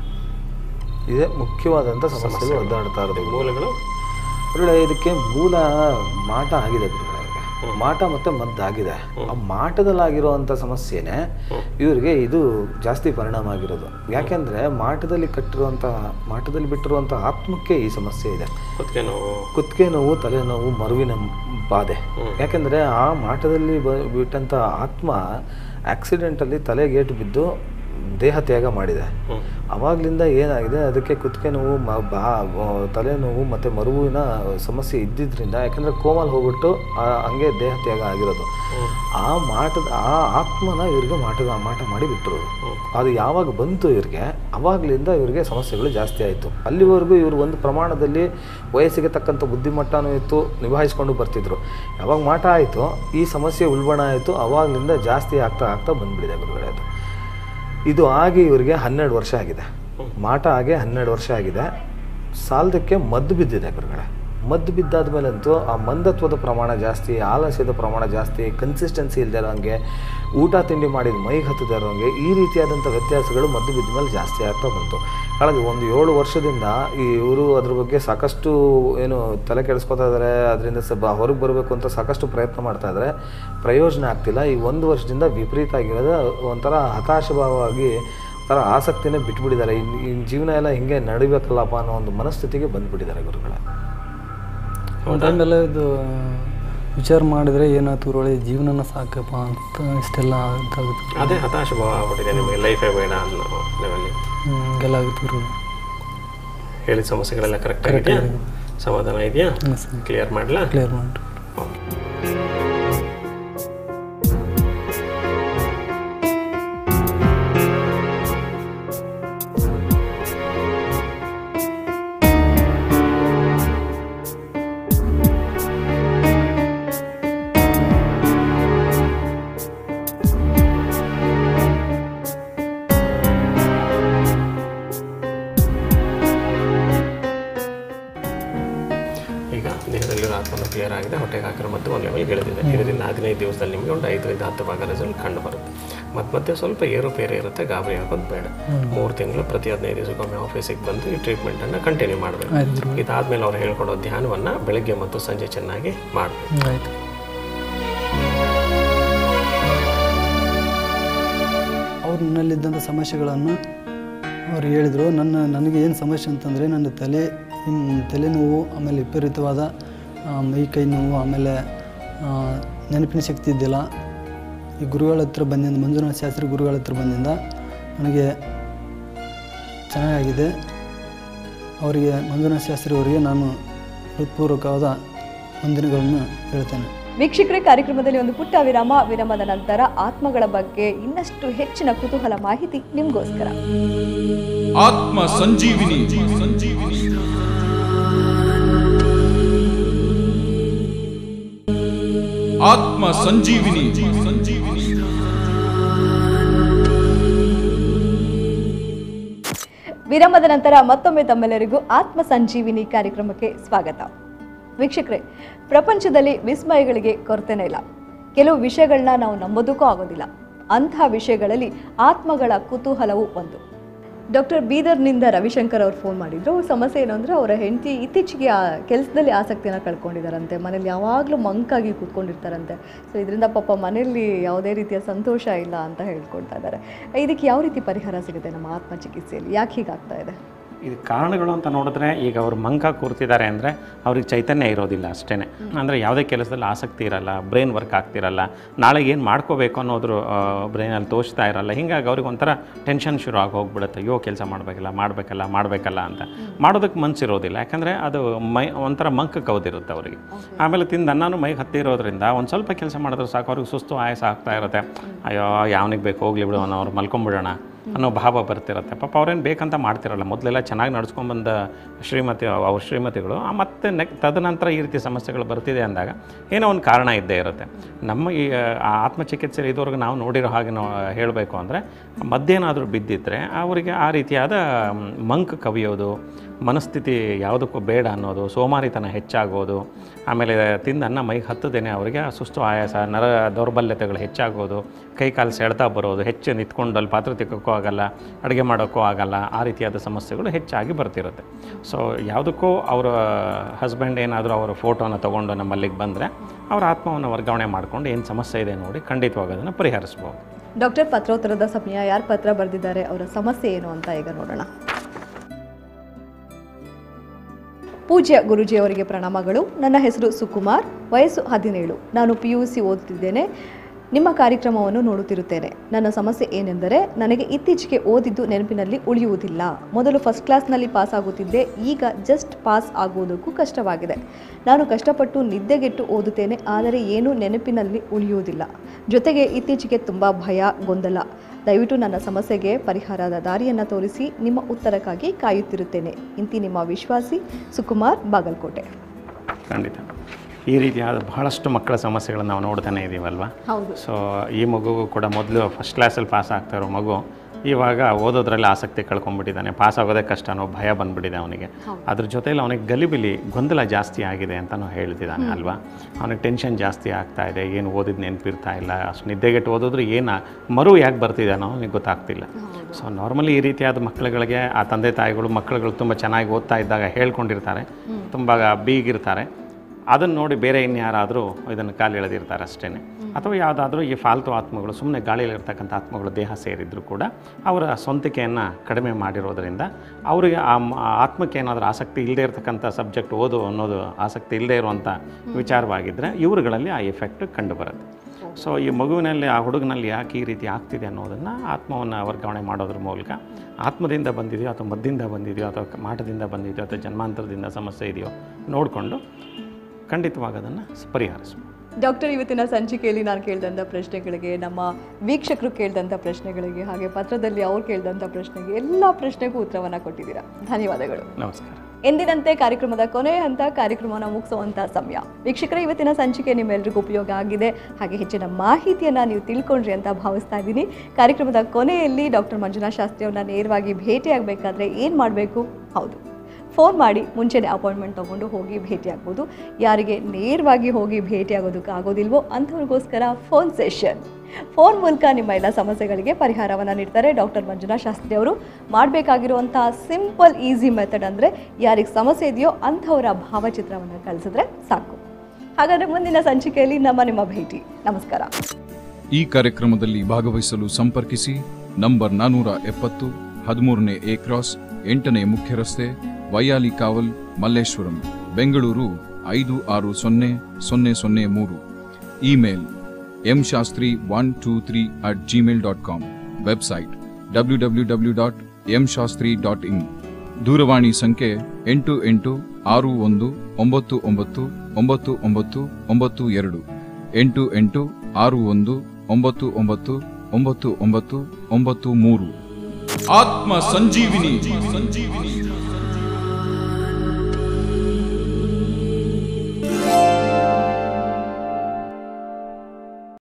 ಇದೇ ಮುಖ್ಯವಾದಂಥ ಸಮಸ್ಯೆಗಳು ಒದ್ದಾಡ್ತಾ ಇರೋದು ಮೂಲಗಳು ಗುರುಗಳೇ ಇದಕ್ಕೆ ಮೂಲ ಮಾಟ ಆಗಿದೆ ಗುರುಗಳೇ ಮಾಟ ಮತ್ತು ಮದ್ದಾಗಿದೆ ಆ ಮಾಟದಲ್ಲಾಗಿರುವಂಥ ಸಮಸ್ಯೆನೇ ಇವ್ರಿಗೆ ಇದು ಜಾಸ್ತಿ ಪರಿಣಾಮ ಆಗಿರೋದು ಯಾಕೆಂದರೆ ಮಾಟದಲ್ಲಿ ಕಟ್ಟಿರುವಂಥ ಮಾಟದಲ್ಲಿ ಬಿಟ್ಟಿರುವಂಥ ಆತ್ಮಕ್ಕೆ ಈ ಸಮಸ್ಯೆ ಇದೆ ಕುತ್ತಿಗೆ ನೋವು ಕುತ್ತಿಗೆ ನೋವು ತಲೆನೋವು ಮರುವಿನ ಬಾಧೆ ಯಾಕೆಂದರೆ ಆ ಮಾಟದಲ್ಲಿ ಬ ಬಿಟ್ಟಂಥ ಆತ್ಮ ಆಕ್ಸಿಡೆಂಟಲ್ಲಿ ತಲೆಗೇಟು ಬಿದ್ದು ದೇಹ ತ್ಯಾಗ ಮಾಡಿದೆ ಅವಾಗ್ಲಿಂದ ಏನಾಗಿದೆ ಅದಕ್ಕೆ ಕುತ್ತಿಗೆ ನೋವು ಮ ಬಾ ಆ, ತಲೆನೋವು ಮತ್ತು ಮರುವಿನ ಸಮಸ್ಯೆ ಇದ್ದಿದ್ದರಿಂದ ಯಾಕಂದರೆ ಕೋಮಲ್ ಹೋಗ್ಬಿಟ್ಟು ಆ, ಹಂಗೆ ದೇಹ ತ್ಯಾಗ ಆಗಿರೋದು ಆ ಮಾಟದ ಆ ಆತ್ಮನ ಇವ್ರಿಗೆ ಮಾಟದ ಮಾಟ ಮಾಡಿ ಬಿಟ್ಟಿರೋದು ಅದು ಯಾವಾಗ ಬಂತು ಇವ್ರಿಗೆ ಅವಾಗ್ಲಿಂದ ಇವ್ರಿಗೆ ಸಮಸ್ಯೆಗಳು ಜಾಸ್ತಿ ಆಯಿತು ಅಲ್ಲಿವರೆಗೂ ಇವರು ಒಂದು ಪ್ರಮಾಣದಲ್ಲಿ ವಯಸ್ಸಿಗೆ ತಕ್ಕಂಥ ಬುದ್ಧಿಮಟ್ಟನೂ ಇತ್ತು ನಿಭಾಯಿಸ್ಕೊಂಡು ಬರ್ತಿದ್ರು ಯಾವಾಗ ಮಾಟ ಆಯಿತು ಈ ಸಮಸ್ಯೆ ಉಲ್ಬಣ ಆಯಿತು ಅವಾಗ್ಲಿಂದ ಜಾಸ್ತಿ ಆಗ್ತಾ ಆಗ್ತಾ ಬಂದ್ಬಿಟ್ಟಿದೆ ಗುರುಗಳೇ ಅದು ಇದು ಆಗಿ ಇವರಿಗೆ ಹನ್ನೆರಡು ವರ್ಷ ಆಗಿದೆ ಮಾಟ ಆಗಿ ಹನ್ನೆರಡು ವರ್ಷ ಆಗಿದೆ ಸಾಲದಕ್ಕೆ ಮದ್ದು ಬಿದ್ದಿದೆ ಗುರುಗಳೇ ಮದ್ದು ಬಿದ್ದಾದ್ಮೇಲಂತೂ ಆ ಮಂದತ್ವದ ಪ್ರಮಾಣ ಜಾಸ್ತಿ ಆಲಸ್ಯದ ಪ್ರಮಾಣ ಜಾಸ್ತಿ ಕನ್ಸಿಸ್ಟೆನ್ಸಿ ಇಲ್ಲದೆ ಇರೋಂಗೆ ಊಟ ತಿಂಡಿ ಮಾಡಿದ ಮೈಗೆ ಹತ್ತದೇ ಇರೋಂಗೆ ಈ ರೀತಿಯಾದಂಥ ವ್ಯತ್ಯಾಸಗಳು ಮದ್ದು ಬಿದ್ದ ಮೇಲೆ ಜಾಸ್ತಿ ಆಗ್ತಾ ಬಂತು ಕಳೆದ ಒಂದು ಏಳು ವರ್ಷದಿಂದ ಈ ಇವರು ಅದ್ರ ಬಗ್ಗೆ ಸಾಕಷ್ಟು ಏನು ತಲೆ ಕೆಡಿಸ್ಕೊತಾ ಇದ್ದಾರೆ ಅದರಿಂದ ಸ್ವಲ್ಪ ಹೊರಗೆ ಬರಬೇಕು ಅಂತ ಸಾಕಷ್ಟು ಪ್ರಯತ್ನ ಮಾಡ್ತಾ ಇದ್ದಾರೆ ಪ್ರಯೋಜನ ಆಗ್ತಿಲ್ಲ ಈ ಒಂದು ವರ್ಷದಿಂದ ವಿಪರೀತ ಆಗಿರೋದು ಒಂಥರ ಹತಾಶಭಾವವಾಗಿ ಒಂಥರ ಆಸಕ್ತಿನೇ ಬಿಟ್ಬಿಟ್ಟಿದ್ದಾರೆ ಇನ್ನು ಇನ್ನು ಜೀವನ ಎಲ್ಲ ಹಿಂಗೆ ನಡಿಬೇಕಲ್ಲಪ್ಪ ಅನ್ನೋ ಒಂದು ಮನಸ್ಥಿತಿಗೆ ಬಂದ್ಬಿಟ್ಟಿದ್ದಾರೆ ಗುರುಗಳೇ ಒಂದು ಟೈಮೆಲ್ಲ ಇದು ವಿಚಾರ ಮಾಡಿದರೆ ಏನಾಯ್ತು ಗುರುಗಳೇ ಜೀವನನ ಸಾಕಪ್ಪ ಅಂತ ಇಷ್ಟೆಲ್ಲ ಇದಾಗುತ್ತೆ ಅದೇ ಹತಾಶ ಭಾವ ಆಗ್ಬಿಟ್ಟಿದೆ ನಿಮಗೆ ಲೈಫೇ ಬೇಡ ಅನ್ನೋ ಲೆವೆಲ್ಲಿ ಹ್ಮ್, ಹಂಗೆಲ್ಲ ಆಗುತ್ತೆ ಗುರುಗಳು ಹೇಳಿದ ಸಮಸ್ಯೆಗಳೆಲ್ಲ ಕರೆಕ್ಟ್ ಆಗಿದೆಯಾ ಸಮಾಧಾನ ಇದೆಯಾ ಹ್ಞೂ ಸರ್ ಕ್ಲಿಯರ್ ಮಾಡಲಾ ಕ್ಲಿಯರ್ ಮಾಡಿ ಓಕೆ ಆತ್ಮನ ಕ್ಲಿಯರ್ ಆಗಿದೆ ಹೊಟ್ಟೆಗೆ ಹಾಕಿರೋ ಮದ್ದು ಒಂದು ಲೆವೆಲ್ಗೆ ಇಳಿದಿದೆ ಇದರಿಂದ ಹದಿನೈದು ದಿವಸದಲ್ಲಿ ನಿಮಗೆ ಒಂದು ಐದರಿಂದ ಹತ್ತು ಭಾಗ ರಿಸಲ್ಟ್ ಕಂಡು ಬರುತ್ತೆ ಮತ್ತು ಮತ್ತೆ ಸ್ವಲ್ಪ ಏರುಪೇರು ಇರುತ್ತೆ ಗಾಬರಿ ಆಗೋದು ಬೇಡ ಮೂರು ತಿಂಗಳು ಪ್ರತಿ ಹದಿನೈದು ದಿವಸಕ್ಕೊಮ್ಮೆ ಆಫೀಸಿಗೆ ಬಂದು ಈ ಟ್ರೀಟ್ಮೆಂಟನ್ನು ಕಂಟಿನ್ಯೂ ಮಾಡಬೇಕು ಇದಾದಮೇಲೆ ಅವ್ರು ಹೇಳ್ಕೊಡೋ ಧ್ಯಾನವನ್ನು ಬೆಳಗ್ಗೆ ಮತ್ತು ಸಂಜೆ ಚೆನ್ನಾಗಿ ಮಾಡಬೇಕು ಆಯಿತು ಅವ್ರು ನನ್ನಲ್ಲಿದ್ದಂಥ ಸಮಸ್ಯೆಗಳನ್ನು ಅವ್ರು ಹೇಳಿದರು ನನ್ನ ನನಗೆ ಏನು ಸಮಸ್ಯೆ ಅಂತಂದರೆ ನನ್ನ ತಲೆ ಹ್ಮ್, ತಲೆನೋವು ಆಮೇಲೆ ವಿಪರೀತವಾದ ಆ, ಮೈ ಕೈ ನೋವು ಆಮೇಲೆ ಆ, ನೆನಪಿನ ಶಕ್ತಿ ಇದ್ದಿಲ್ಲ ಈ ಗುರುಗಳ ಹತ್ರ ಬಂದಿಂದ ಮಂಜುನಾಥ ಶಾಸ್ತ್ರಿ ಗುರುಗಳ ಹತ್ರ ಬಂದಿಂದ ನನಗೆ ಚೆನ್ನಾಗಾಗಿದೆ ಅವರಿಗೆ ಮಂಜುನಾಥ ಶಾಸ್ತ್ರಿ ಅವರಿಗೆ ನಾನು ಹೃತ್ಪೂರ್ವಕವಾದ ವಂದನೆಗಳನ್ನು ಹೇಳ್ತೇನೆ ವೀಕ್ಷಕರೇ ಕಾರ್ಯಕ್ರಮದಲ್ಲಿ ಒಂದು ಪುಟ್ಟ ವಿರಾಮ ವಿರಾಮದ ನಂತರ ಆತ್ಮಗಳ ಬಗ್ಗೆ ಇನ್ನಷ್ಟು ಹೆಚ್ಚಿನ ಕುತೂಹಲ ಮಾಹಿತಿ ನಿಮಗೋಸ್ಕರ ಆತ್ಮ ಸಂಜೀವಿನಿ ಸಂಜೀವಿನಿ ಆತ್ಮ ಸಂಜೀವಿನಿ ಸಂಜೀವಿನಿ ವಿರಾಮದ ನಂತರ ಮತ್ತೊಮ್ಮೆ ತಮ್ಮೆಲ್ಲರಿಗೂ ಆತ್ಮ ಸಂಜೀವಿನಿ ಕಾರ್ಯಕ್ರಮಕ್ಕೆ ಸ್ವಾಗತ ವೀಕ್ಷಕರೇ ಪ್ರಪಂಚದಲ್ಲಿ ವಿಸ್ಮಯಗಳಿಗೆ ಕೊರತೆನೇ ಇಲ್ಲ ಕೆಲವು ವಿಷಯಗಳನ್ನ ನಾವು ನಂಬೋದಕ್ಕೂ ಆಗೋದಿಲ್ಲ ಅಂತಹ ವಿಷಯಗಳಲ್ಲಿ ಆತ್ಮಗಳ ಕುತೂಹಲವು ಒಂದು ಡಾಕ್ಟರ್ ಬೀದರ್ನಿಂದ ರವಿಶಂಕರ್ ಅವ್ರು ಫೋನ್ ಮಾಡಿದ್ರು ಅವ್ರ ಸಮಸ್ಯೆ ಏನು ಅಂದರೆ ಅವರ ಹೆಂಡತಿ ಇತ್ತೀಚೆಗೆ ಆ ಕೆಲಸದಲ್ಲಿ ಆಸಕ್ತಿನ ಕಳ್ಕೊಂಡಿದ್ದಾರಂತೆ ಮನೇಲಿ ಯಾವಾಗಲೂ ಮಂಕಾಗಿ ಕೂತ್ಕೊಂಡಿರ್ತಾರಂತೆ ಸೊ ಇದರಿಂದ ಪಾಪ ಮನೆಯಲ್ಲಿ ಯಾವುದೇ ರೀತಿಯ ಸಂತೋಷ ಇಲ್ಲ ಅಂತ ಹೇಳ್ಕೊಳ್ತಾ ಇದ್ದಾರೆ ಇದಕ್ಕೆ ಯಾವ ರೀತಿ ಪರಿಹಾರ ಸಿಗುತ್ತೆ ನಮ್ಮ ಆತ್ಮ ಚಿಕಿತ್ಸೆಯಲ್ಲಿ ಯಾಕೆ ಹೀಗಾಗ್ತಾ ಇದೆ ಇದು ಕಾರಣಗಳು ಅಂತ ನೋಡಿದ್ರೆ ಈಗ ಅವ್ರು ಮಂಕ ಕೂರ್ತಿದ್ದಾರೆ ಅಂದರೆ ಅವ್ರಿಗೆ ಚೈತನ್ಯ ಇರೋದಿಲ್ಲ ಅಷ್ಟೇ ಅಂದರೆ ಯಾವುದೇ ಕೆಲಸದಲ್ಲಿ ಆಸಕ್ತಿ ಇರಲ್ಲ ಬ್ರೈನ್ ವರ್ಕ್ ಆಗ್ತಿರಲ್ಲ ನಾಳೆ ಏನು ಮಾಡ್ಕೋಬೇಕು ಅನ್ನೋದ್ರ ಬ್ರೈನಲ್ಲಿ ತೋಚ್ತಾ ಇರಲ್ಲ ಹೀಗಾಗಿ ಅವ್ರಿಗೆ ಒಂಥರ ಟೆನ್ಷನ್ ಶುರು ಆಗಿ ಹೋಗ್ಬಿಡುತ್ತೆ ಅಯ್ಯೋ ಕೆಲಸ ಮಾಡಬೇಕಲ್ಲ ಮಾಡಬೇಕಲ್ಲ ಮಾಡಬೇಕಲ್ಲ ಅಂತ ಮಾಡೋದಕ್ಕೆ ಮನಸ್ಸಿರೋದಿಲ್ಲ ಯಾಕಂದರೆ ಅದು ಮೈ ಒಂಥರ ಮಂಕ ಕೌದಿರುತ್ತೆ ಅವರಿಗೆ ಆಮೇಲೆ ತಿಂದು ಅನ್ನನೂ ಮೈಗೆ ಹತ್ತಿರೋದ್ರಿಂದ ಒಂದು ಸ್ವಲ್ಪ ಕೆಲಸ ಮಾಡಿದ್ರೆ ಸಾಕು ಅವ್ರಿಗೆ ಸುಸ್ತು ಆಯಾಸ ಆಗ್ತಾ ಇರುತ್ತೆ ಅಯ್ಯೋ ಯಾವನಿಗೆ ಬೇಕು ಹೋಗ್ಲಿ ಬಿಡು ಅನ್ನೋ ಅವ್ರು ಮಲ್ಕೊಂಬಿಡೋಣ ಅನ್ನೋ ಭಾವ ಬರ್ತಿರುತ್ತೆ ಪಾಪ ಅವ್ರೇನು ಬೇಕಂತ ಮಾಡ್ತಿರಲ್ಲ ಮೊದಲೆಲ್ಲ ಚೆನ್ನಾಗಿ ನಡ್ಸ್ಕೊಂಬಂದ ಶ್ರೀಮತಿ ಅವ್ರ ಶ್ರೀಮತಿಗಳು ಆ ಮತ್ತೆ ನೆಕ್ ತದನಂತರ ಈ ರೀತಿ ಸಮಸ್ಯೆಗಳು ಬರ್ತಿದೆ ಅಂದಾಗ ಏನೋ ಒಂದು ಕಾರಣ ಇದ್ದೇ ಇರುತ್ತೆ ನಮ್ಮ ಈ ಆ ಆತ್ಮಚಿಕಿತ್ಸೆ ಇದುವರೆಗೂ ನಾವು ನೋಡಿರೋ ಹಾಗೆ ನಾವು ಹೇಳಬೇಕು ಅಂದರೆ ಮದ್ದೇನಾದರೂ ಬಿದ್ದಿದ್ದರೆ ಅವರಿಗೆ ಆ ರೀತಿಯಾದ ಮ್, ಮಂಕ್ ಕವಿಯೋದು ಮನಸ್ಥಿತಿ ಯಾವುದಕ್ಕೂ ಬೇಡ ಅನ್ನೋದು ಸೋಮಾರಿತನ ಹೆಚ್ಚಾಗೋದು ಆಮೇಲೆ ತಿಂದ ಅನ್ನ ಮೈಗೆ ಹತ್ತದೇನೆ ಅವರಿಗೆ ಸುಸ್ತು ಆಯಾಸ ನರ ದೌರ್ಬಲ್ಯತೆಗಳು ಹೆಚ್ಚಾಗೋದು ಕೈ ಕಾಲು ಸೆಳೆತ ಬರೋದು ಹೆಚ್ಚು ನಿಂತ್ಕೊಂಡು ಅಲ್ಲಿ ಪಾತ್ರೆ ತಿಕ್ಕೋಕ್ಕೂ ಆಗಲ್ಲ ಅಡುಗೆ ಮಾಡೋಕ್ಕೂ ಆಗಲ್ಲ ಆ ರೀತಿಯಾದ ಸಮಸ್ಯೆಗಳು ಹೆಚ್ಚಾಗಿ ಬರ್ತಿರುತ್ತೆ ಸೊ ಯಾವುದಕ್ಕೂ ಅವರ ಹಸ್ಬೆಂಡ್ ಏನಾದರೂ ಅವರ ಫೋಟೋನ ತೊಗೊಂಡು ನಮ್ಮಲ್ಲಿಗೆ ಬಂದರೆ ಅವರ ಆತ್ಮವನ್ನು ವರ್ಗಾವಣೆ ಮಾಡಿಕೊಂಡು ಏನು ಸಮಸ್ಯೆ ಇದೆ ನೋಡಿ ಖಂಡಿತವಾಗಿ ಅದನ್ನು ಪರಿಹರಿಸ್ಬೋದು ಡಾಕ್ಟರ್ ಪತ್ರೋತ್ತರದ ಸಮಯ ಯಾರು ಪತ್ರ ಬರೆದಿದ್ದಾರೆ ಅವರ ಸಮಸ್ಯೆ ಏನು ಅಂತ ಈಗ ನೋಡೋಣ ಪೂಜ್ಯ ಗುರುಜಿಯವರಿಗೆ ಪ್ರಣಾಮಗಳು ನನ್ನ ಹೆಸರು ಸುಕುಮಾರ್ ವಯಸ್ಸು ಹದಿನೇಳು ನಾನು ಪಿ ಯು ಸಿ ಓದುತ್ತಿದ್ದೇನೆ ನಿಮ್ಮ ಕಾರ್ಯಕ್ರಮವನ್ನು ನೋಡುತ್ತಿರುತ್ತೇನೆ ನನ್ನ ಸಮಸ್ಯೆ ಏನೆಂದರೆ ನನಗೆ ಇತ್ತೀಚೆಗೆ ಓದಿದ್ದು ನೆನಪಿನಲ್ಲಿ ಉಳಿಯುವುದಿಲ್ಲ ಮೊದಲು ಫಸ್ಟ್ ಕ್ಲಾಸ್ನಲ್ಲಿ ಪಾಸ್ ಆಗುತ್ತಿದ್ದೆ ಈಗ ಜಸ್ಟ್ ಪಾಸ್ ಆಗುವುದಕ್ಕೂ ಕಷ್ಟವಾಗಿದೆ ನಾನು ಕಷ್ಟಪಟ್ಟು ನಿದ್ದೆಗೆಟ್ಟು ಓದುತ್ತೇನೆ ಆದರೆ ಏನೂ ನೆನಪಿನಲ್ಲಿ ಉಳಿಯುವುದಿಲ್ಲ ಜೊತೆಗೆ ಇತ್ತೀಚೆಗೆ ತುಂಬ ಭಯ ಗೊಂದಲ ದಯವಿಟ್ಟು ನನ್ನ ಸಮಸ್ಯೆಗೆ ಪರಿಹಾರದ ದಾರಿಯನ್ನು ತೋರಿಸಿ ನಿಮ್ಮ ಉತ್ತರಕ್ಕಾಗಿ ಕಾಯುತ್ತಿರುತ್ತೇನೆ ಇಂತಿ ನಿಮ್ಮ ವಿಶ್ವಾಸಿ ಸುಕುಮಾರ್ ಬಾಗಲಕೋಟೆ ಖಂಡಿತ ಈ ರೀತಿಯಾದ ಬಹಳಷ್ಟು ಮಕ್ಕಳ ಸಮಸ್ಯೆಗಳನ್ನು ನಾವು ನೋಡ್ತಾನೆ ಇದ್ದೀವಲ್ವ ಹೌದು ಸೊ ಈ ಮಗುವು ಕೂಡ ಮೊದಲು ಫಸ್ಟ್ ಕ್ಲಾಸಲ್ಲಿ ಪಾಸ್ ಆಗ್ತಾ ಇರೋ ಮಗು ಇವಾಗ ಓದೋದ್ರಲ್ಲಿ ಆಸಕ್ತಿ ಕಳ್ಕೊಂಡ್ಬಿಟ್ಟಿದ್ದಾನೆ ಪಾಸ್ ಆಗೋದೇ ಕಷ್ಟ ಅನ್ನೋ ಭಯ ಬಂದ್ಬಿಟ್ಟಿದೆ ಅವನಿಗೆ ಅದ್ರ ಜೊತೆಲಿ ಅವನಿಗೆ ಗಲಿಬಿಲಿ ಗೊಂದಲ ಜಾಸ್ತಿ ಆಗಿದೆ ಅಂತಲೂ ಹೇಳ್ತಿದ್ದಾನೆ ಅಲ್ವಾ ಅವನಿಗೆ ಟೆನ್ಷನ್ ಜಾಸ್ತಿ ಆಗ್ತಾ ಇದೆ ಏನು ಓದಿದ ನೆನಪಿರ್ತಾ ಇಲ್ಲ ಅಷ್ಟು ನಿದ್ದೆಗೆಟ್ಟು ಓದಿದ್ರೆ ಏನು ಮರು ಯಾಕೆ ಬರ್ತಿದೆ ಅನ್ನೋ ಅವನಿಗೆ ಗೊತ್ತಾಗ್ತಿಲ್ಲ ಸೊ ನಾರ್ಮಲಿ ಈ ರೀತಿಯಾದ ಮಕ್ಕಳುಗಳಿಗೆ ಆ ತಂದೆ ತಾಯಿಗಳು ಮಕ್ಕಳುಗಳು ತುಂಬ ಚೆನ್ನಾಗಿ ಓದ್ತಾ ಇದ್ದಾಗ ಹೇಳ್ಕೊಂಡಿರ್ತಾರೆ ತುಂಬ ಬೀಗಿರ್ತಾರೆ ಅದನ್ನು ನೋಡಿ ಬೇರೆ ಇನ್ಯಾರಾದರೂ ಇದನ್ನು ಕಾಲು ಎಳೆದಿರ್ತಾರೆ ಅಷ್ಟೇ ಅಥವಾ ಯಾವುದಾದ್ರೂ ಈ ಫಾಲ್ತು ಆತ್ಮಗಳು ಸುಮ್ಮನೆ ಗಾಳಿಯಲ್ಲಿರ್ತಕ್ಕಂಥ ಆತ್ಮಗಳು ದೇಹ ಸೇರಿದ್ರು ಕೂಡ ಅವರ ಸ್ವಂತಿಕೆಯನ್ನು ಕಡಿಮೆ ಮಾಡಿರೋದ್ರಿಂದ ಅವರಿಗೆ ಆ ಮ- ಆ ಆತ್ಮಕ್ಕೆ ಏನಾದರೂ ಆಸಕ್ತಿ ಇಲ್ಲದೆ ಇರತಕ್ಕಂಥ ಸಬ್ಜೆಕ್ಟ್ ಓದು ಅನ್ನೋದು ಆಸಕ್ತಿ ಇಲ್ಲದೆ ಇರುವಂಥ ವಿಚಾರವಾಗಿದ್ದರೆ ಇವರುಗಳಲ್ಲಿ ಆ ಎಫೆಕ್ಟ್ ಕಂಡುಬರುತ್ತೆ ಸೊ ಈ ಮಗುವಿನಲ್ಲಿ ಆ ಹುಡುಗನಲ್ಲಿ ಯಾಕೆ ಈ ರೀತಿ ಆಗ್ತಿದೆ ಅನ್ನೋದನ್ನು ಆತ್ಮವನ್ನು ವರ್ಗಾವಣೆ ಮಾಡೋದ್ರ ಮೂಲಕ ಆತ್ಮದಿಂದ ಬಂದಿದೆಯೋ ಅಥವಾ ಮದ್ದಿಂದ ಬಂದಿದೆಯೋ ಅಥವಾ ಕ- ಮಾಟದಿಂದ ಬಂದಿದೆಯೋ ಅಥವಾ ಜನ್ಮಾಂತರದಿಂದ ಸಮಸ್ಯೆ ಇದೆಯೋ ನೋಡಿಕೊಂಡು ಖಂಡಿತವಾಗಿ ಅದನ್ನು ಪರಿಹರಿಸ್ಬೋದು ಡಾಕ್ಟರ್ ಇವತ್ತಿನ ಸಂಚಿಕೆಯಲ್ಲಿ ನಾನು ಕೇಳಿದಂಥ ಪ್ರಶ್ನೆಗಳಿಗೆ ನಮ್ಮ ವೀಕ್ಷಕರು ಕೇಳಿದಂಥ ಪ್ರಶ್ನೆಗಳಿಗೆ ಹಾಗೆ ಪತ್ರದಲ್ಲಿ ಅವ್ರು ಕೇಳಿದಂಥ ಪ್ರಶ್ನೆಗೆ ಎಲ್ಲ ಪ್ರಶ್ನೆಗೂ ಉತ್ತರವನ್ನು ಕೊಟ್ಟಿದ್ದೀರಾ ಧನ್ಯವಾದಗಳು ನಮಸ್ಕಾರ ಎಂದಿನಂತೆ ಕಾರ್ಯಕ್ರಮದ ಕೊನೆಯ ಹಂತ ಕಾರ್ಯಕ್ರಮವನ್ನು ಮುಗಿಸುವಂಥ ಸಮಯ ವೀಕ್ಷಕರೇ ಇವತ್ತಿನ ಸಂಚಿಕೆ ನಿಮ್ಮೆಲ್ಲರಿಗೂ ಉಪಯೋಗ ಆಗಿದೆ ಹಾಗೆ ಹೆಚ್ಚಿನ ಮಾಹಿತಿಯನ್ನು ನೀವು ತಿಳ್ಕೊಂಡ್ರಿ ಅಂತ ಭಾವಿಸ್ತಾ ಇದ್ದೀನಿ ಕಾರ್ಯಕ್ರಮದ ಕೊನೆಯಲ್ಲಿ ಡಾಕ್ಟರ್ ಮಂಜುನಾಥ್ ಶಾಸ್ತ್ರಿ ಅವ್ರನ್ನ ನೇರವಾಗಿ ಭೇಟಿಯಾಗಬೇಕಾದ್ರೆ ಏನು ಮಾಡಬೇಕು ಹೌದು ಫೋನ್ ಮಾಡಿ ಮುಂಚೆನೇ ಅಪಾಯಿಂಟ್ಮೆಂಟ್ ತೊಗೊಂಡು ಹೋಗಿ ಭೇಟಿ ಆಗ್ಬೋದು ಯಾರಿಗೆ ನೇರವಾಗಿ ಹೋಗಿ ಭೇಟಿ ಆಗೋದಕ್ಕೆ ಆಗೋದಿಲ್ವೋ ಅಂಥವ್ರಿಗೋಸ್ಕರ ಫೋನ್ ಸೆಷನ್ ಫೋನ್ ಮೂಲಕ ನಿಮ್ಮ ಎಲ್ಲ ಸಮಸ್ಯೆಗಳಿಗೆ ಪರಿಹಾರವನ್ನು ನೀಡ್ತಾರೆ ಡಾಕ್ಟರ್ ಮಂಜುನಾಥ್ ಶಾಸ್ತ್ರಿ ಅವರು ಮಾಡಬೇಕಾಗಿರುವಂಥ ಸಿಂಪಲ್ ಈಸಿ ಮೆಥಡ್ ಅಂದರೆ ಯಾರಿಗೆ ಸಮಸ್ಯೆ ಇದೆಯೋ ಅಂಥವರ ಭಾವಚಿತ್ರವನ್ನು ಕಳಿಸಿದ್ರೆ ಸಾಕು ಹಾಗಾದರೆ ಮುಂದಿನ ಸಂಚಿಕೆಯಲ್ಲಿ ನಮ್ಮ ನಿಮ್ಮ ಭೇಟಿ ನಮಸ್ಕಾರ ಈ ಕಾರ್ಯಕ್ರಮದಲ್ಲಿ ಭಾಗವಹಿಸಲು ಸಂಪರ್ಕಿಸಿ ನಂಬರ್ ನಾನೂರ ಎಪ್ಪತ್ತು ಹದಿಮೂರನೇ ಎ ಕ್ರಾಸ್ ಎಂಟನೇ ಮುಖ್ಯ ರಸ್ತೆ ವೈಯಾಲಿ ಕಾವಲ್ ಮಲ್ಲೇಶ್ವರಂ ಬೆಂಗಳೂರು ಐದು ಆರು ಸೊನ್ನೆ ಸೊನ್ನೆ ಸೊನ್ನೆ ಮೂರು email M Shastri one two three at Gmail dot com website W W W dot M Shastri dot in ದೂರವಾಣಿ ಸಂಖ್ಯೆ ಎಂಟು ಎಂಟು ಆರು ಒಂದು ಒಂಬತ್ತು ಒಂಬತ್ತು ಒಂಬತ್ತು ಒಂಬತ್ತು ಒಂಬತ್ತು ಎರಡು ಎಂಟು ಎಂಟು ಆರು ಒಂದು ಒಂಬತ್ತು ಒಂಬತ್ತು ಒಂಬತ್ತು ಒಂಬತ್ತು ಒಂಬತ್ತು ಮೂರು ಆತ್ಮ ಸಂಜೀವಿನಿ ಸಂಜೀವಿನಿ